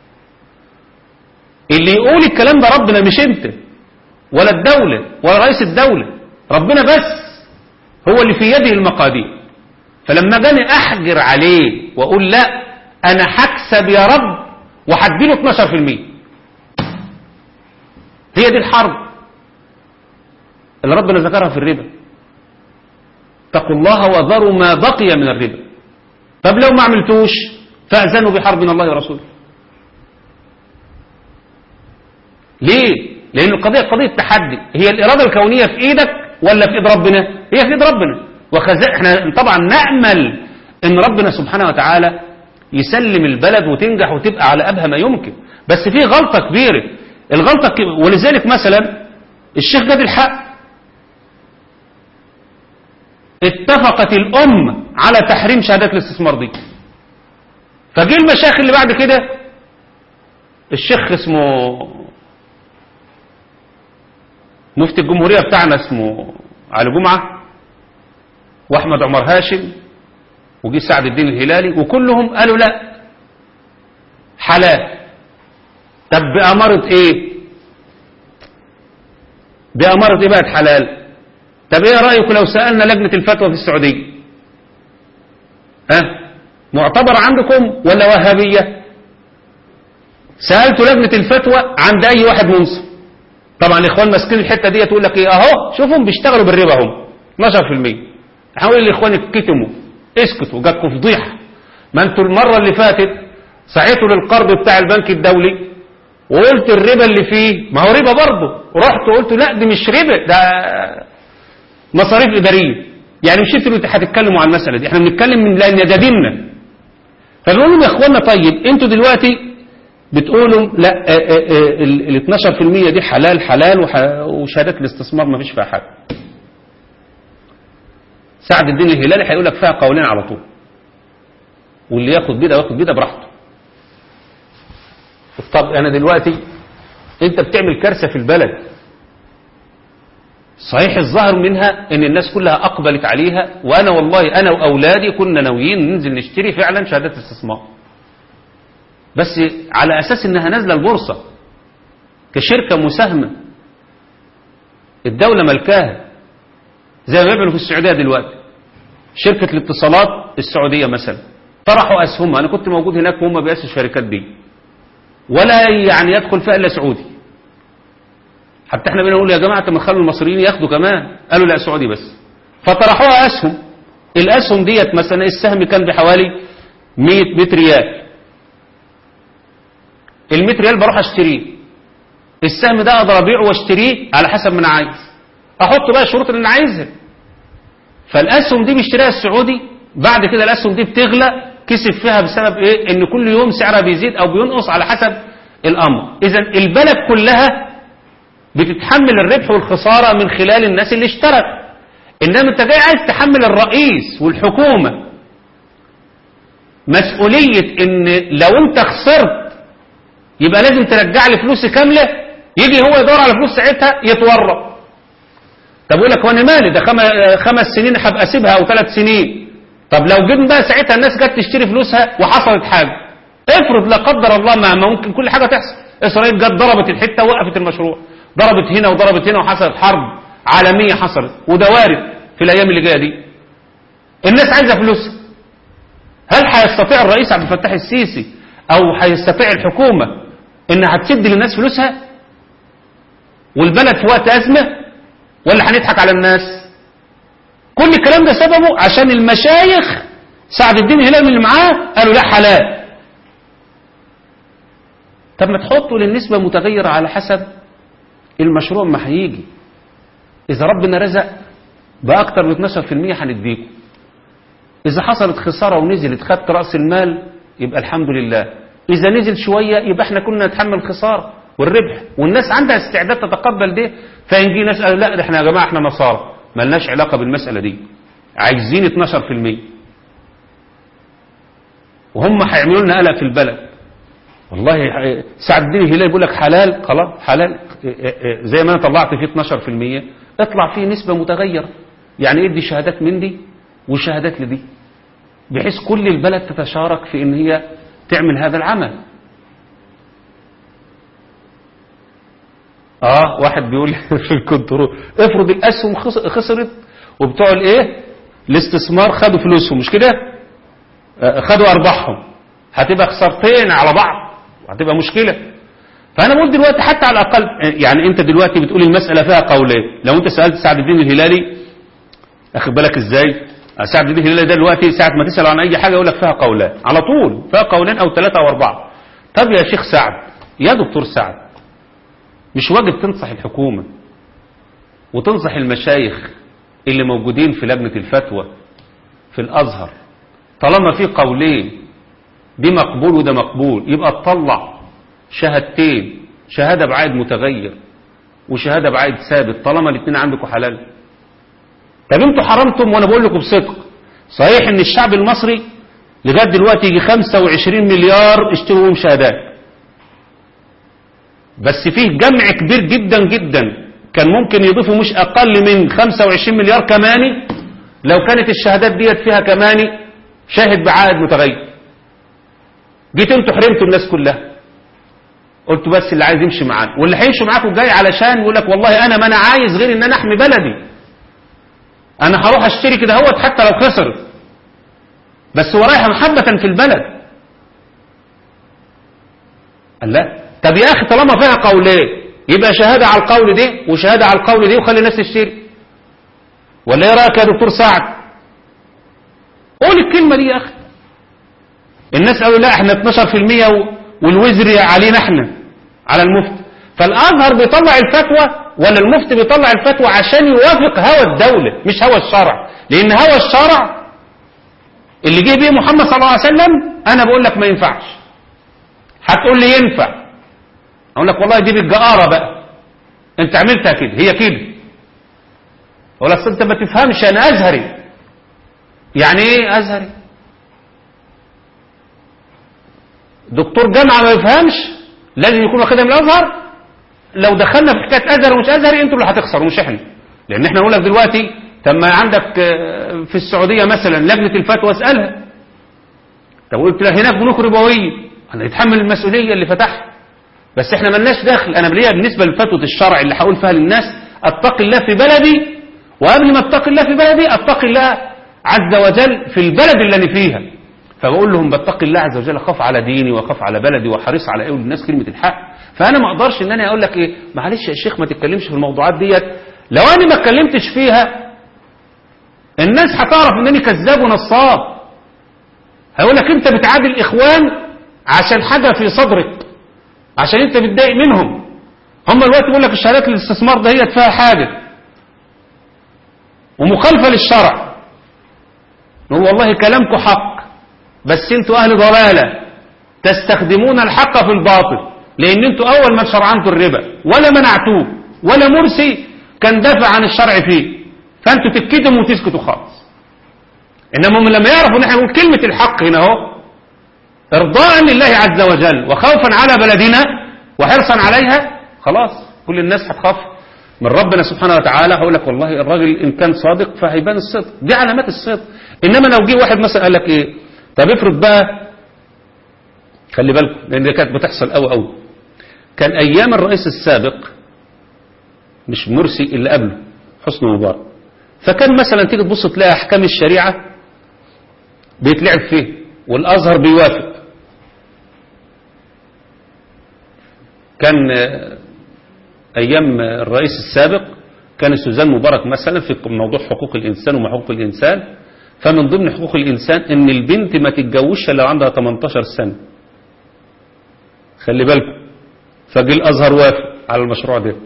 [SPEAKER 2] اللي يقول الكلام ده ربنا مش انت ولا الدولة ولا رئيس الدولة ربنا بس هو اللي في يده المقادير فلما جاني احجر عليه واقول لا انا هكسب يا رب وهديله 12% هي دي الحرب اللي ربنا ذكرها في الربا اتقوا الله وذروا ما بقي من الربا طب لو ما عملتوش فأذنوا بحرب من الله ورسوله ليه لأن القضية قضية تحدي هي الإرادة الكونية في إيدك ولا في إيد ربنا هي في إيد ربنا وخزائن احنا طبعا نأمل ان ربنا سبحانه وتعالى يسلم البلد وتنجح وتبقى على أبهى ما يمكن بس في غلطة كبيرة الغلطة كبيرة ولذلك مثلا الشيخ جاد الحق اتفقت الأم على تحريم شهادات الاستثمار دي فجي المشايخ اللي بعد كده الشيخ اسمه مفتي الجمهورية بتاعنا اسمه علي جمعة واحمد عمر هاشم وجي سعد الدين الهلالي وكلهم قالوا لا حلال طب بأمارة ايه بأمارة ايه بقت حلال طب ايه رأيك لو سألنا لجنة الفتوى في السعودية ها معتبر عندكم ولا وهابية سألت لجنة الفتوى عند اي واحد منصف طبعا الاخوان ماسكين الحتة دي تقول لك ايه اهو شوفهم بيشتغلوا بالربا هم 12% هقول للاخوان اتكتموا اسكتوا جاتكم فضيحه ما انتوا المره اللي فاتت سعيتوا للقرض بتاع البنك الدولي وقلت الربا اللي فيه ما هو ربا برضه ورحت قلت لا دي مش ربا ده مصاريف اداريه يعني مش انتوا اللي هتتكلموا عن المساله دي احنا بنتكلم من لان ده ديننا فبنقول لهم يا اخوانا طيب انتوا دلوقتي بتقولوا لا ال 12% دي حلال حلال وشهادات الاستثمار ما فيش فيها حاجه سعد الدين الهلالي هيقول لك فيها قولين على طول واللي ياخد بيده ياخد بيده براحته طب انا دلوقتي انت بتعمل كارثه في البلد صحيح الظاهر منها ان الناس كلها اقبلت عليها وانا والله انا واولادي كنا ناويين ننزل نشتري فعلا شهادات استثمار بس على اساس انها نازله البورصه كشركه مساهمه الدوله ملكاها زي ما بيعملوا في السعوديه دلوقتي شركه الاتصالات السعوديه مثلا طرحوا اسهمها انا كنت موجود هناك وهم بيأسسوا الشركات دي ولا يعني يدخل فيها الا سعودي حتى احنا بنقول يا جماعه ما خلوا المصريين ياخدوا كمان قالوا لا سعودي بس فطرحوها اسهم الاسهم ديت مثلا السهم كان بحوالي 100 100 ريال ال 100 ريال بروح اشتريه السهم ده اقدر ابيعه واشتريه على حسب ما انا عايز احط بقى الشروط اللي انا عايزها فالاسهم دي بيشتريها السعودي بعد كده الاسهم دي بتغلى كسب فيها بسبب ايه ان كل يوم سعرها بيزيد او بينقص على حسب الامر اذا البلد كلها بتتحمل الربح والخسارة من خلال الناس اللي اشترت انما انت جاي عايز تحمل الرئيس والحكومة مسؤولية ان لو انت خسرت يبقى لازم ترجع لي فلوسي كاملة يجي هو يدور على فلوس ساعتها يتورط طب يقول لك وانا مالي ده خمس سنين هبقى اسيبها او ثلاث سنين طب لو جيت بقى ساعتها الناس جت تشتري فلوسها وحصلت حاجه افرض لا قدر الله ما, ما ممكن كل حاجه تحصل اسرائيل جت ضربت الحته وقفت المشروع ضربت هنا وضربت هنا وحصلت حرب عالميه حصلت وده وارد في الايام اللي جايه دي الناس عايزه فلوسها هل هيستطيع الرئيس عبد الفتاح السيسي او هيستطيع الحكومه انها تسد للناس فلوسها والبلد في وقت ازمه ولا هنضحك على الناس كل الكلام ده سببه عشان المشايخ سعد الدين هلال اللي معاه قالوا لا حلال طب ما تحطوا للنسبة متغيرة على حسب المشروع ما هيجي إذا ربنا رزق بأكتر من 12% هنديكم إذا حصلت خسارة ونزلت خدت رأس المال يبقى الحمد لله إذا نزل شوية يبقى احنا كنا نتحمل خسارة والربح والناس عندها استعداد تتقبل ده فينجي ناس قالوا لا ده احنا يا جماعة احنا نصارى ملناش علاقة بالمسألة دي عايزين 12% وهم هيعملوا لنا قلق في البلد والله سعد الدين الهلال بيقول لك حلال خلاص حلال زي ما انا طلعت فيه 12% اطلع فيه نسبة متغيرة يعني ادي شهادات من دي وشهادات لدي بحيث كل البلد تتشارك في ان هي تعمل هذا العمل اه واحد بيقول في الكنترول افرض الاسهم خسرت وبتوع الايه الاستثمار خدوا فلوسهم مش كده آه خدوا ارباحهم هتبقى خسارتين على بعض هتبقى مشكله فانا بقول دلوقتي حتى على الاقل يعني انت دلوقتي بتقول المساله فيها قولين لو انت سالت سعد الدين الهلالي اخد بالك ازاي سعد الدين الهلالي ده دلوقتي ساعه ما تسال عن اي حاجه يقول لك فيها قولان على طول فيها قولين او ثلاثه او اربعه طب يا شيخ سعد يا دكتور سعد مش واجب تنصح الحكومة وتنصح المشايخ اللي موجودين في لجنة الفتوى في الأزهر طالما في قولين دي مقبول وده مقبول يبقى تطلع شهادتين شهادة بعائد متغير وشهادة بعائد ثابت طالما الاثنين عندكم حلال طب انتوا حرمتم وانا بقول لكم بصدق صحيح ان الشعب المصري لغايه دلوقتي يجي 25 مليار اشتروا بهم شهادات بس فيه جمع كبير جدا جدا كان ممكن يضيفوا مش أقل من 25 مليار كماني لو كانت الشهادات ديت فيها كماني شاهد بعائد متغير جيت انتوا حرمتوا الناس كلها قلت بس اللي عايز يمشي معانا واللي هيمشي معاكم جاي علشان يقول لك والله انا ما انا عايز غير ان انا احمي بلدي انا هروح اشتري كده اهوت حتى لو خسر بس هو رايح محبة في البلد قال لا طب يا اخي طالما فيها قولين يبقى شهادة على القول دي وشهادة على القول دي وخلي الناس تشتري ولا ايه رايك يا دكتور سعد قول الكلمة دي يا اخي الناس قالوا لا احنا 12% و- والوزر علينا احنا على المفتي فالازهر بيطلع الفتوى ولا المفتي بيطلع الفتوى عشان يوافق هوى الدولة مش هوى الشرع لان هوى الشرع اللي جه بيه محمد صلى الله عليه وسلم انا بقول لك ما ينفعش هتقول لي ينفع اقول لك والله دي بالجقارة بقى انت عملتها كده هي كده اقول لك انت ما تفهمش انا ازهري يعني ايه ازهري دكتور جامعة ما يفهمش لازم يكون واخدها من الازهر لو دخلنا في حكايه ازهر ومش ازهري انتوا اللي هتخسروا مش احنا لان احنا نقول لك دلوقتي طب ما عندك آه، في السعوديه مثلا لجنه الفتوى اسالها طب قلت لها هناك بنوك ربويه انا يتحمل المسؤوليه اللي فتحها بس احنا ملناش دخل انا ليا بالنسبه لفتوى الشرع اللي هقول فيها للناس اتقي الله في بلدي وقبل ما اتقي الله في بلدي اتقي الله عز وجل في البلد اللي انا فيها فبقول لهم بتقي الله عز وجل اخاف على ديني واخاف على بلدي وحريص على اقول للناس كلمه الحق فانا ما اقدرش ان انا اقول لك ايه معلش يا شيخ ما تتكلمش في الموضوعات ديت لو انا ما اتكلمتش فيها الناس هتعرف انني كذاب ونصاب هيقول لك انت بتعادي الاخوان عشان حاجه في صدرك عشان انت بتضايق منهم هم الوقت بيقول لك الشهادات الاستثمار دهيت فيها حاجه ومخالفه للشرع نقول والله كلامكم حق بس انتوا اهل ضلاله تستخدمون الحق في الباطل لان انتوا اول ما شرعنتوا الربا ولا منعتوه ولا مرسي كان دافع عن الشرع فيه فانتوا تتكتموا وتسكتوا خالص انما هم لما يعرفوا ان احنا نقول كلمه الحق هنا اهو ارضاء لله عز وجل وخوفا على بلدنا وحرصا عليها خلاص كل الناس هتخاف من ربنا سبحانه وتعالى هقول لك والله الراجل ان كان صادق فهيبان الصدق دي علامات الصدق انما لو جه واحد مثلا قال لك ايه طب افرض بقى خلي بالكم لان دي كانت بتحصل قوي قوي كان ايام الرئيس السابق مش مرسي اللي قبله حسني مبارك فكان مثلا تيجي تبص تلاقي احكام الشريعه بيتلعب فيه والازهر بيوافق كان آه، ايام الرئيس السابق كان سوزان مبارك مثلا في موضوع حقوق الانسان وما حقوق الانسان فمن ضمن حقوق الانسان ان البنت ما تتجوزش الا عندها 18 سنه خلي بالكم فجه الازهر وافق على المشروع ده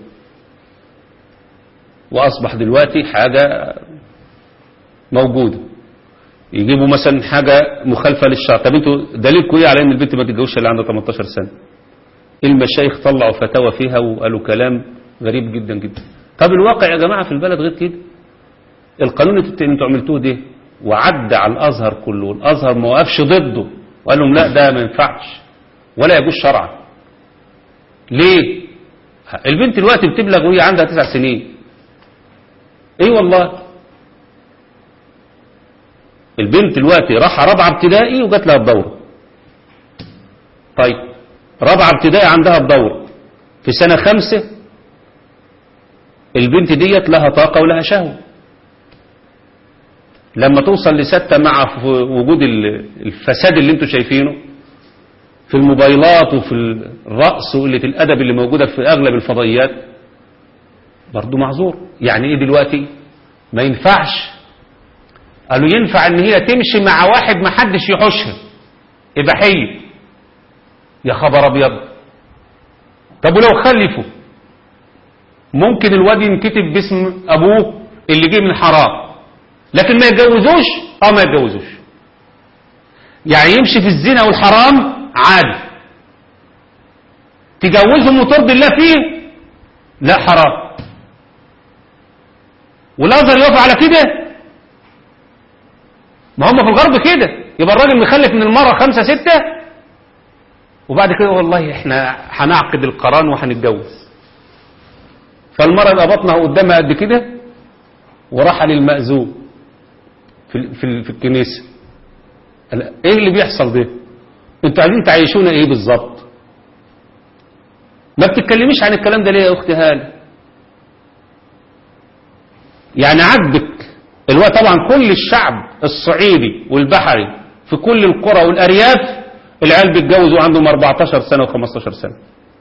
[SPEAKER 2] واصبح دلوقتي حاجه موجوده يجيبوا مثلا حاجه مخالفه للشرع طب انتوا دليلكم ايه على ان البنت ما تتجوزش الا عندها 18 سنه المشايخ طلعوا فتاوى فيها وقالوا كلام غريب جدا جدا طب الواقع يا جماعه في البلد غير كده القانون اللي انتوا عملتوه ده وعدى على الازهر كله والازهر ما وقفش ضده وقال لهم لا ده ما ينفعش ولا يجوز شرعا ليه البنت دلوقتي بتبلغ وهي عندها تسع سنين ايه والله البنت دلوقتي راح رابعه ابتدائي وجات لها الدوره طيب رابعه ابتدائي عندها الدوره في سنه خمسه البنت ديت لها طاقه ولها شهوه لما توصل لستة مع في وجود ال- الفساد اللي انتوا شايفينه في الموبايلات وفي الرقص وقلة الأدب اللي موجودة في أغلب الفضائيات برضو معذور يعني إيه دلوقتي ما ينفعش قالوا ينفع ان هي تمشي مع واحد ما حدش يحوشها إباحية يا خبر أبيض طب ولو خلفوا ممكن الواد ينكتب باسم أبوه اللي جه من حرام لكن ما يتجوزوش اه ما يتجوزوش يعني يمشي في الزنا والحرام عادي تجوزهم وترضي الله فيه لا حرام والازهر يوافق على كده ما هم في الغرب كده يبقى الراجل مخلف من المرة خمسة ستة وبعد كده والله احنا هنعقد القران وهنتجوز فالمرأة يبقى بطنها قدامها قد كده وراح للمأذون في في في الكنيسة قال ايه اللي بيحصل ده انتوا عايزين تعيشونا ايه بالظبط ما بتتكلميش عن الكلام ده ليه يا اختي هاله يعني عجبك اللي هو طبعا كل الشعب الصعيدي والبحري في كل القرى والارياف العيال بيتجوزوا عندهم 14 سنه و15 سنه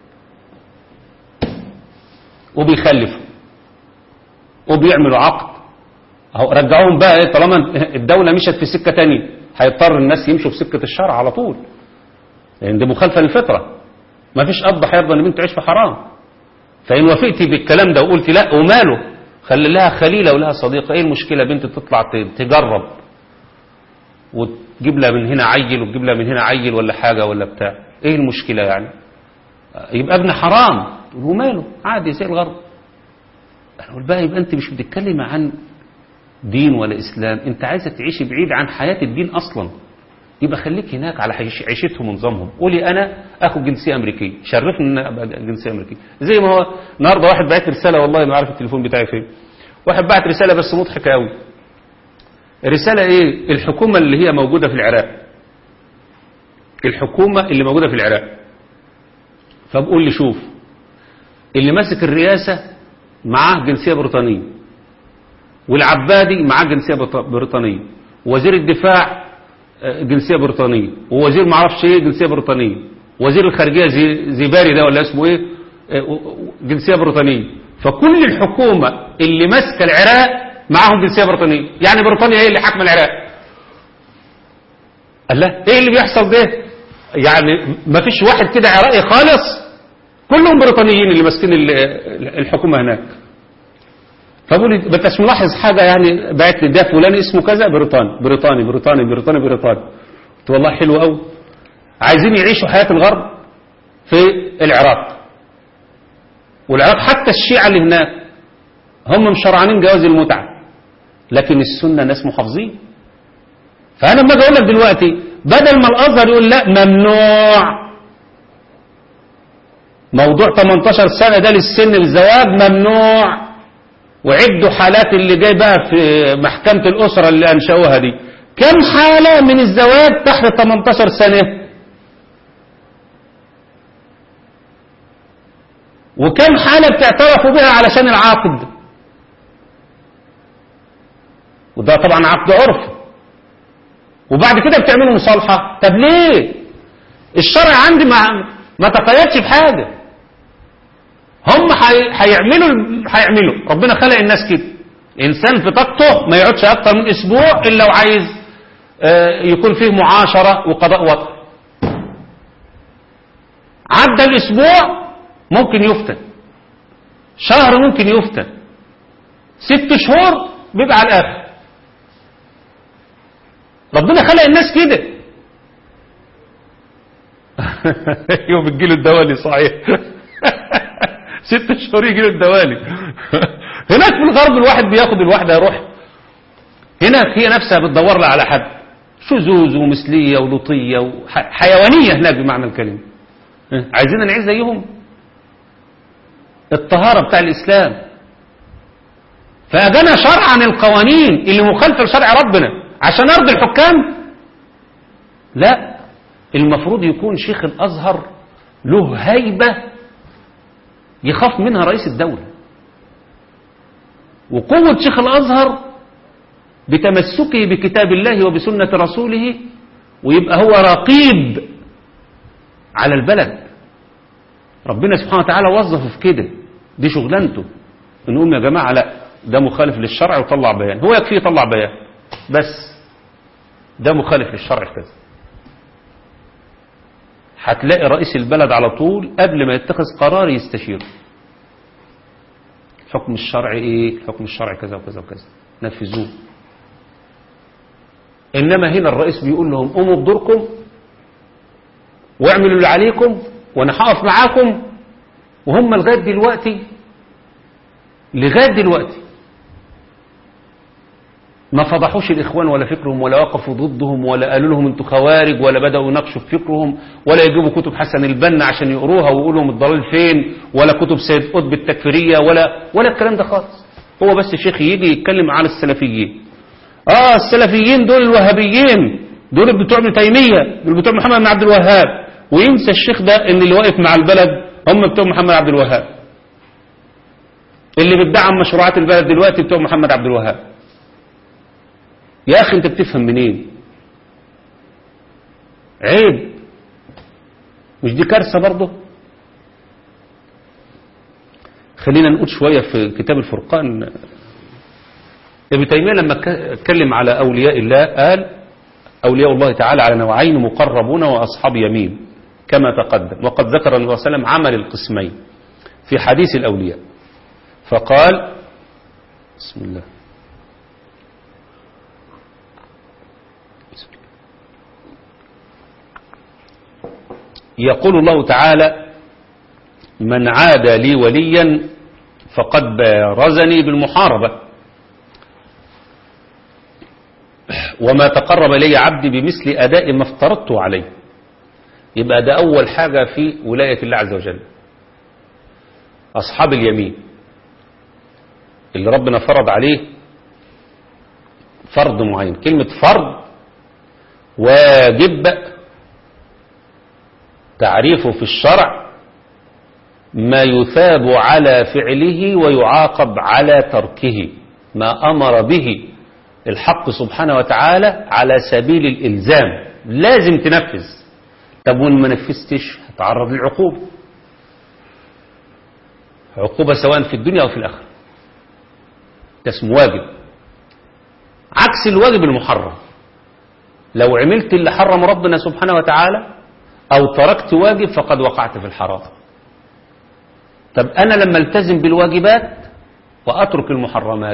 [SPEAKER 2] وبيخلفوا وبيعملوا عقد اهو رجعوهم بقى ايه طالما الدوله مشت في سكه تانية هيضطر الناس يمشوا في سكه الشرع على طول لان دي مخالفه للفطره ما فيش اب هيرضى ان بنته تعيش في حرام فان وافقتي بالكلام ده وقلت لا وماله خلي لها خليله ولها صديقه ايه المشكله بنت تطلع ت- تجرب وتجيب لها من هنا عيل وتجيب لها من هنا عيل ولا حاجه ولا بتاع ايه المشكله يعني يبقى ابن حرام وماله عادي زي الغرب اقول بقى يبقى انت مش بتتكلم عن دين ولا اسلام انت عايزه تعيشي بعيد عن حياه الدين اصلا يبقى خليك هناك على عيش- عيشتهم ونظامهم قولي انا اخد جنسيه امريكيه شرفني ان أنا ابقى جنسيه امريكيه زي ما هو النهارده واحد بعت لي رساله والله ما عارف التليفون بتاعي فين واحد بعت رساله بس مضحكه قوي الرساله ايه الحكومه اللي هي موجوده في العراق الحكومه اللي موجوده في العراق فبقول لي شوف اللي ماسك الرئاسه معاه جنسيه بريطانيه والعبادي معاه جنسيه برط- بريطانيه وزير الدفاع آه، جنسيه بريطانيه ووزير ما اعرفش ايه جنسيه بريطانيه وزير الخارجيه زي زيباري ده ولا اسمه ايه آه، و- و- جنسيه بريطانيه فكل الحكومه اللي ماسكه العراق معاهم جنسيه بريطانيه يعني بريطانيا هي اللي حاكمه العراق قال لا ايه اللي بيحصل ده يعني ما فيش واحد كده عراقي خالص كلهم بريطانيين اللي ماسكين ال- الحكومه هناك فبقول لي بس ملاحظ حاجه يعني بعت لي ده فلان اسمه كذا بريطاني بريطاني بريطاني بريطاني بريطاني قلت والله حلو قوي عايزين يعيشوا حياه الغرب في العراق والعراق حتى الشيعة اللي هناك هم مشرعانين جواز المتعة لكن السنة ناس محافظين فأنا لما أجي أقول لك دلوقتي بدل ما الأزهر يقول لا ممنوع موضوع 18 سنة ده للسن الزواج ممنوع وعدوا حالات اللي جاي بقى في محكمة الأسرة اللي أنشأوها دي كم حالة من الزواج تحت 18 سنة وكم حالة بتعترفوا بها علشان العقد وده طبعا عقد عرف وبعد كده بتعملوا مصالحة طب ليه الشرع عندي ما ما تقيدش بحاجة هم حي- هيعملوا هيعملوا ربنا خلق الناس كده انسان في طاقته ما يقعدش اكتر من اسبوع الا وعايز آه، يكون فيه معاشرة وقضاء وطن عدى الاسبوع ممكن يفتن شهر ممكن يفتن ست شهور بيبقى على الاخر ربنا خلق الناس كده يوم بتجيله الدوالي صحيح ست شهور يجيله الدوالي هناك في الغرب الواحد بياخد الواحده يروح هناك هي نفسها بتدور لها على حد شذوذ ومثليه ولطيه وحيوانيه هناك بمعنى الكلمه عايزين نعيش زيهم الطهاره بتاع الاسلام فاجانا شرعا القوانين اللي مخالفه لشرع ربنا عشان ارضي الحكام لا المفروض يكون شيخ الازهر له هيبه يخاف منها رئيس الدوله وقوه شيخ الازهر بتمسكه بكتاب الله وبسنه رسوله ويبقى هو رقيب على البلد ربنا سبحانه وتعالى وظفه في كده دي شغلانته نقول يا جماعه لا ده مخالف للشرع وطلع بيان هو يكفيه يطلع بيان بس ده مخالف للشرع في كذا هتلاقي رئيس البلد على طول قبل ما يتخذ قرار يستشيره الحكم الشرعي ايه الحكم الشرعي كذا وكذا وكذا نفذوه انما هنا الرئيس بيقول لهم قوموا بدوركم واعملوا اللي عليكم وانا هقف معاكم وهم لغايه دلوقتي لغايه دلوقتي ما فضحوش الإخوان ولا فكرهم ولا وقفوا ضدهم ولا قالوا لهم انتوا خوارج ولا بدأوا يناقشوا في فكرهم ولا يجيبوا كتب حسن البنا عشان يقروها ويقولوا لهم الضلال فين ولا كتب سيد قطب التكفيرية ولا ولا الكلام ده خالص هو بس الشيخ يجي يتكلم عن السلفيين اه السلفيين دول الوهابيين دول بتوع ابن تيمية دول بتوع محمد بن عبد الوهاب وينسى الشيخ ده ان اللي واقف مع البلد هم بتوع محمد عبد الوهاب اللي بتدعم مشروعات البلد دلوقتي بتوع محمد عبد الوهاب يا أخي أنت بتفهم منين عيب مش دي كارثة برضه خلينا نقول شوية في كتاب الفرقان ابن تيمية لما اتكلم على أولياء الله قال أولياء الله تعالى على نوعين مقربون وأصحاب يمين كما تقدم وقد ذكر النبي صلى الله عليه وسلم عمل القسمين في حديث الأولياء فقال بسم الله يقول الله تعالى من عاد لي وليا فقد بارزني بالمحاربة وما تقرب لي عبدي بمثل أداء ما افترضت عليه يبقى ده أول حاجة في ولاية الله عز وجل أصحاب اليمين اللي ربنا فرض عليه فرض معين كلمة فرض واجب تعريفه في الشرع ما يثاب على فعله ويعاقب على تركه ما أمر به الحق سبحانه وتعالى على سبيل الإلزام لازم تنفذ طب وإن ما نفذتش هتعرض للعقوبة عقوبة سواء في الدنيا أو في الآخرة ده اسمه واجب عكس الواجب المحرم لو عملت اللي حرم ربنا سبحانه وتعالى أو تركت واجب فقد وقعت في الحرام طب أنا لما التزم بالواجبات وأترك المحرمات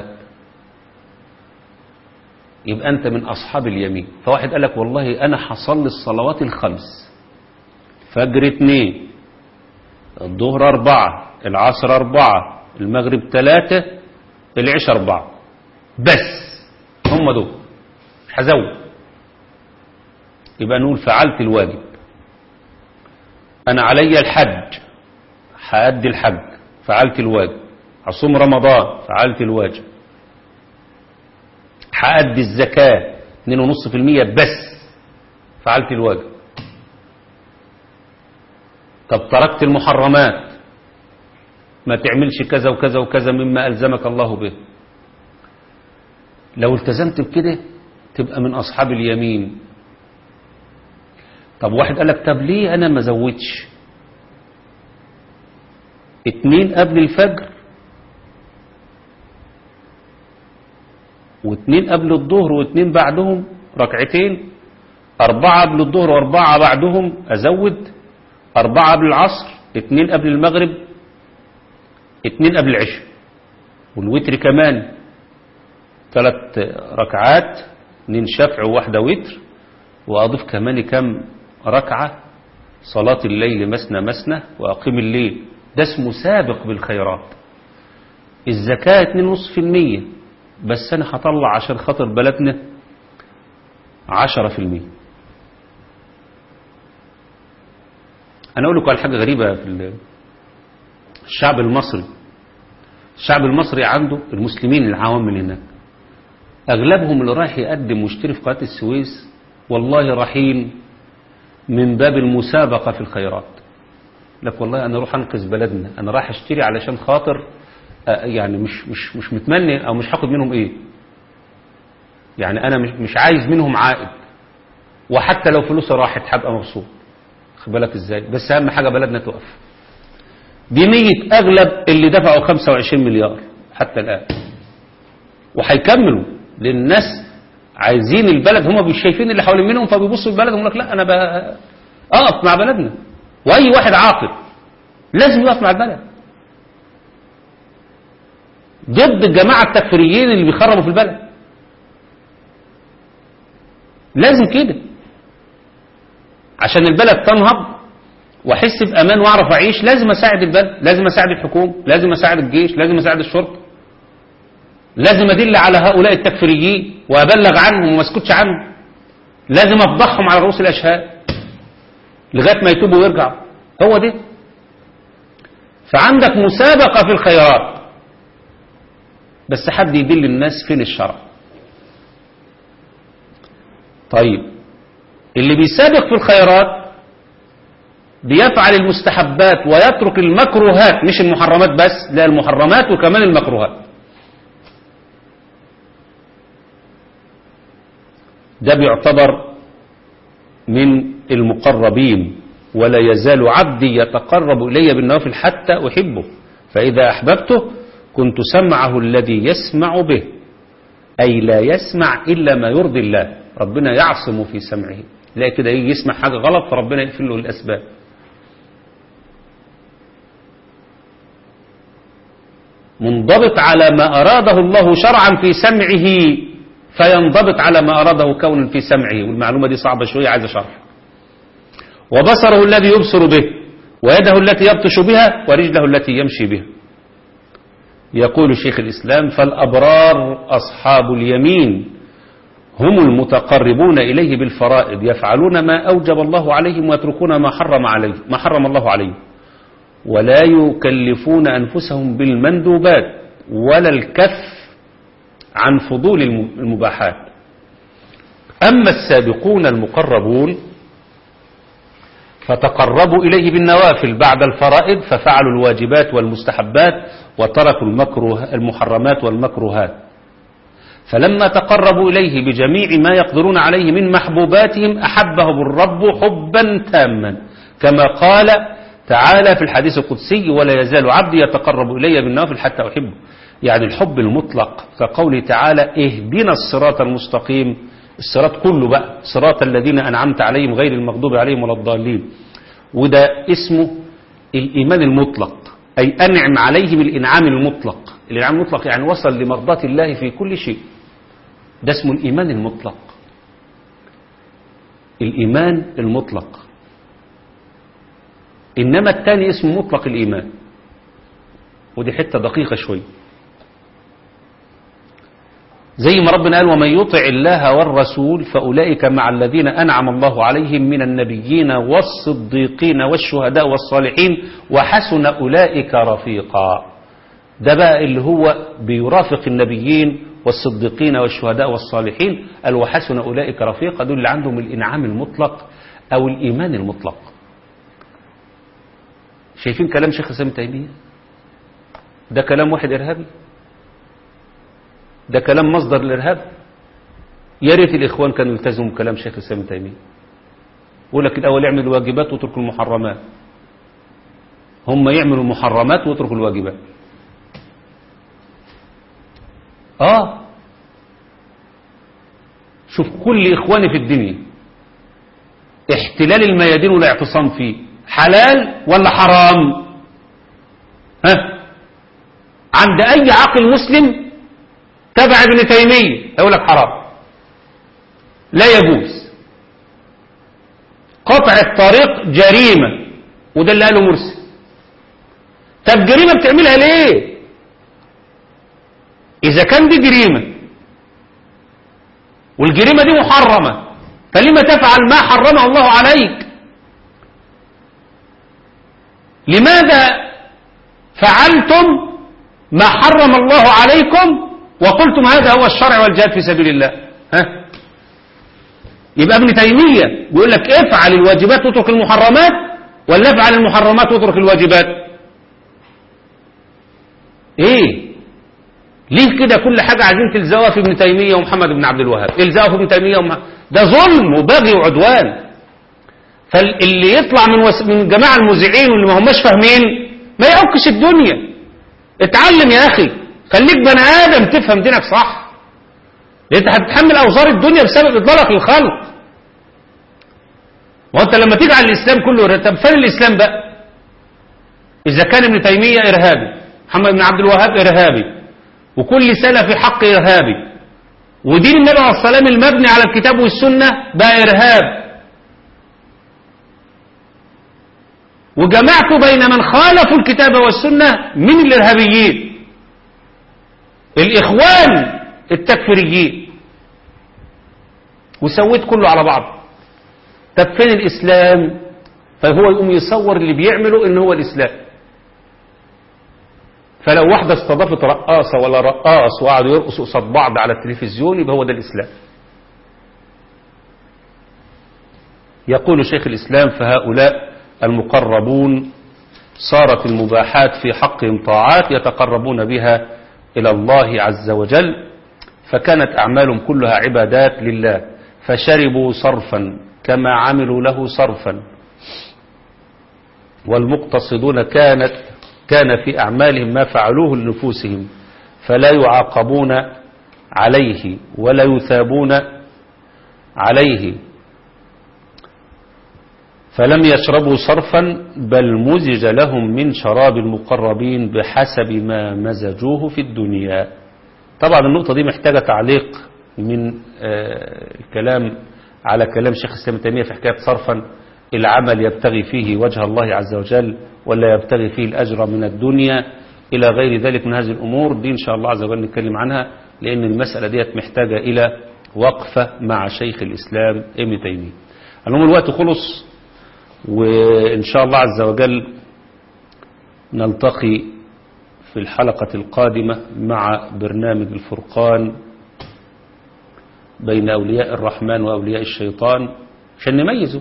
[SPEAKER 2] يبقى أنت من أصحاب اليمين فواحد قال لك والله أنا حصل الصلوات الخمس فجر اتنين الظهر أربعة العصر أربعة المغرب ثلاثة العشاء أربعة بس هم دول مش هزود يبقى نقول فعلت الواجب أنا علي الحج هأدي الحج فعلت الواجب هصوم رمضان فعلت الواجب هأدي الزكاة 2.5% بس فعلت الواجب طب تركت المحرمات ما تعملش كذا وكذا وكذا مما ألزمك الله به لو التزمت بكده تبقى من أصحاب اليمين طب واحد قال لك طب ليه أنا ما زودش اتنين قبل الفجر واتنين قبل الظهر واتنين بعدهم ركعتين أربعة قبل الظهر وأربعة بعدهم أزود أربعة قبل العصر اتنين قبل المغرب اتنين قبل العشاء والوتر كمان ثلاث ركعات اتنين شفع وواحدة وتر وأضيف كمان كم ركعة صلاة الليل مسنى مسنى وأقيم الليل ده اسمه سابق بالخيرات الزكاة 2.5% بس أنا هطلع عشان خاطر بلدنا 10% أنا أقول لكم على حاجة غريبة في الشعب المصري الشعب المصري عنده المسلمين العوام اللي هناك أغلبهم اللي رايح يقدم ويشتري في قناة السويس والله رايحين من باب المسابقة في الخيرات لك والله أنا أروح أنقذ بلدنا أنا رايح أشتري علشان خاطر يعني مش مش مش متمني أو مش هاخد منهم إيه يعني أنا مش مش عايز منهم عائد وحتى لو فلوسي راحت هبقى مبسوط خد بالك إزاي بس أهم حاجة بلدنا تقف دي نية أغلب اللي دفعوا 25 مليار حتى الآن وهيكملوا لأن الناس عايزين البلد هم مش شايفين اللي حوالين منهم فبيبصوا البلد ويقول لك لا أنا بقى أقف مع بلدنا وأي واحد عاقل لازم يقف مع البلد ضد الجماعة التكفيريين اللي بيخربوا في البلد لازم كده عشان البلد تنهض واحس بامان واعرف اعيش لازم اساعد البلد لازم اساعد الحكومه لازم اساعد الجيش لازم اساعد الشرطه لازم أدل على هؤلاء التكفيريين وأبلغ عنهم وما اسكتش عنهم لازم أفضحهم على رؤوس الأشهاد لغاية ما يتوبوا ويرجعوا هو ده فعندك مسابقة في الخيرات بس حد يدل الناس فين الشرع طيب اللي بيسابق في الخيرات بيفعل المستحبات ويترك المكروهات مش المحرمات بس لا المحرمات وكمان المكروهات ده بيعتبر من المقربين ولا يزال عبدي يتقرب إلي بالنوافل حتى أحبه فإذا أحببته كنت سمعه الذي يسمع به أي لا يسمع إلا ما يرضي الله ربنا يعصم في سمعه لا كده يجي يسمع حاجة غلط فربنا يقفل له الأسباب منضبط على ما أراده الله شرعا في سمعه فينضبط على ما أراده كون في سمعه والمعلومة دي صعبة شوية عايزة شرح وبصره الذي يبصر به ويده التي يبطش بها ورجله التي يمشي بها يقول شيخ الإسلام فالأبرار أصحاب اليمين هم المتقربون إليه بالفرائض يفعلون ما أوجب الله عليهم ويتركون ما حرم عليه ما حرم الله عليه ولا يكلفون أنفسهم بالمندوبات ولا الكف عن فضول المباحات أما السابقون المقربون فتقربوا إليه بالنوافل بعد الفرائض ففعلوا الواجبات والمستحبات وتركوا المكروه المحرمات والمكروهات فلما تقربوا إليه بجميع ما يقدرون عليه من محبوباتهم أحبهم الرب حبا تاما كما قال تعالى في الحديث القدسي ولا يزال عبدي يتقرب إلي بالنوافل حتى أحبه يعني الحب المطلق كقوله تعالى اهدنا الصراط المستقيم الصراط كله بقى صراط الذين أنعمت عليهم غير المغضوب عليهم ولا الضالين وده اسمه الإيمان المطلق أي أنعم عليهم الإنعام المطلق الإنعام المطلق يعني وصل لمرضاة الله في كل شيء ده اسمه الإيمان المطلق الإيمان المطلق إنما الثاني اسمه مطلق الإيمان ودي حتة دقيقة شوي زي ما ربنا قال ومن يطع الله والرسول فأولئك مع الذين أنعم الله عليهم من النبيين والصديقين والشهداء والصالحين وحسن أولئك رفيقا ده بقى اللي هو بيرافق النبيين والصديقين والشهداء والصالحين قال وحسن أولئك رفيقا دول اللي عندهم الإنعام المطلق أو الإيمان المطلق شايفين كلام شيخ الإسلام تيمية ده كلام واحد إرهابي ده كلام مصدر الإرهاب يا ريت الإخوان كانوا يلتزموا بكلام شيخ الإسلام تيمية يقول لك الأول يعملوا الواجبات ويتركوا المحرمات هم يعملوا المحرمات ويتركوا الواجبات آه شوف كل إخواني في الدنيا احتلال الميادين والاعتصام فيه حلال ولا حرام ها عند أي عقل مسلم تبع ابن تيمية يقول لك حرام لا يجوز قطع الطريق جريمة وده اللي قاله مرسي طب جريمة بتعملها ليه إذا كان دي جريمة والجريمة دي محرمة فلما تفعل ما حرمه الله عليك لماذا فعلتم ما حرم الله عليكم وقلتم هذا هو الشرع والجهاد في سبيل الله ها يبقى ابن تيمية بيقول لك افعل الواجبات واترك المحرمات ولا افعل المحرمات واترك الواجبات ايه ليه كده كل حاجة عايزين تلزقوها في ابن تيمية ومحمد بن عبد الوهاب الزقوها في ابن تيمية ومحمد ده ظلم وبغي وعدوان فاللي يطلع من وس... من جماعة المذيعين واللي ما هماش فاهمين ما يعكش الدنيا اتعلم يا اخي خليك بني ادم تفهم دينك صح لان انت هتتحمل اوزار الدنيا بسبب اضلالك للخلق وانت لما تجعل الاسلام كله طب فين الاسلام بقى اذا كان ابن تيميه ارهابي محمد بن عبد الوهاب ارهابي وكل سلفي حق ارهابي ودين النبي عليه الصلاه والسلام المبني على الكتاب والسنه بقى ارهاب وجمعت بين من خالفوا الكتاب والسنة من الإرهابيين الإخوان التكفيريين وسويت كله على بعض طب فين الإسلام فهو يقوم يصور اللي بيعمله إن هو الإسلام فلو واحدة استضافت رقاصة ولا رقاص وقعدوا يرقصوا قصاد بعض على التلفزيون يبقى هو ده الإسلام يقول شيخ الإسلام فهؤلاء المقربون صارت المباحات في حقهم طاعات يتقربون بها إلى الله عز وجل فكانت أعمالهم كلها عبادات لله فشربوا صرفا كما عملوا له صرفا والمقتصدون كانت كان في أعمالهم ما فعلوه لنفوسهم فلا يعاقبون عليه ولا يثابون عليه فلم يشربوا صرفا بل مزج لهم من شراب المقربين بحسب ما مزجوه في الدنيا طبعا النقطة دي محتاجة تعليق من الكلام على كلام شيخ الإسلام تيمية في حكاية صرفا العمل يبتغي فيه وجه الله عز وجل ولا يبتغي فيه الأجر من الدنيا إلى غير ذلك من هذه الأمور دي إن شاء الله عز وجل نتكلم عنها لأن المسألة ديت محتاجة إلى وقفة مع شيخ الإسلام ابن تيمية المهم الوقت خلص وإن شاء الله عز وجل نلتقي في الحلقة القادمة مع برنامج الفرقان بين أولياء الرحمن وأولياء الشيطان عشان نميزه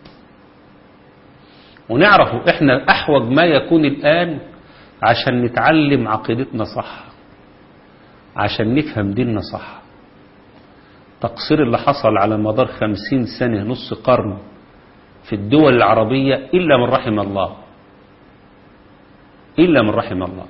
[SPEAKER 2] ونعرفه احنا أحوج ما يكون الآن عشان نتعلم عقيدتنا صح عشان نفهم ديننا صح تقصير اللي حصل على مدار خمسين سنة نص قرن في الدول العربية إلا من رحم الله إلا من رحم الله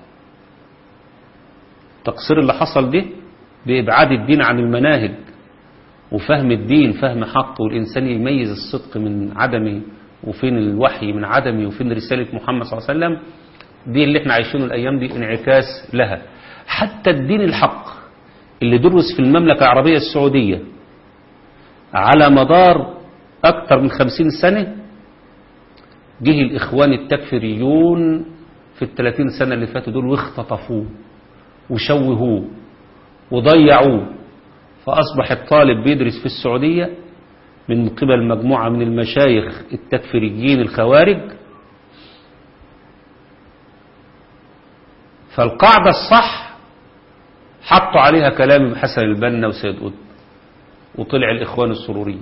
[SPEAKER 2] التقصير اللي حصل ده بإبعاد الدين عن المناهج وفهم الدين فهم حق والإنسان يميز الصدق من عدمه وفين الوحي من عدمه وفين رسالة محمد صلى الله عليه وسلم دي اللي احنا عايشينه الأيام دي انعكاس لها حتى الدين الحق اللي درس في المملكة العربية السعودية على مدار أكثر من خمسين سنة جه الإخوان التكفيريون في الثلاثين سنة اللي فاتوا دول واختطفوه وشوهوه وضيعوه فأصبح الطالب بيدرس في السعودية من قبل مجموعة من المشايخ التكفيريين الخوارج فالقاعدة الصح حطوا عليها كلام حسن البنا وسيد قطب وطلع الإخوان السروريين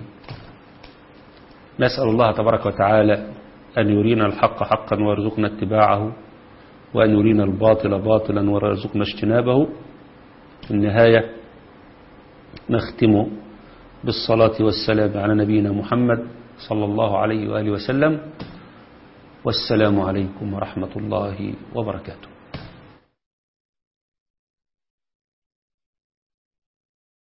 [SPEAKER 2] نسأل الله تبارك وتعالى أن يرينا الحق حقا ويرزقنا اتباعه وأن يرينا الباطل باطلا ويرزقنا اجتنابه في النهاية نختم بالصلاة والسلام على نبينا محمد صلى الله عليه وآله وسلم والسلام عليكم ورحمة الله وبركاته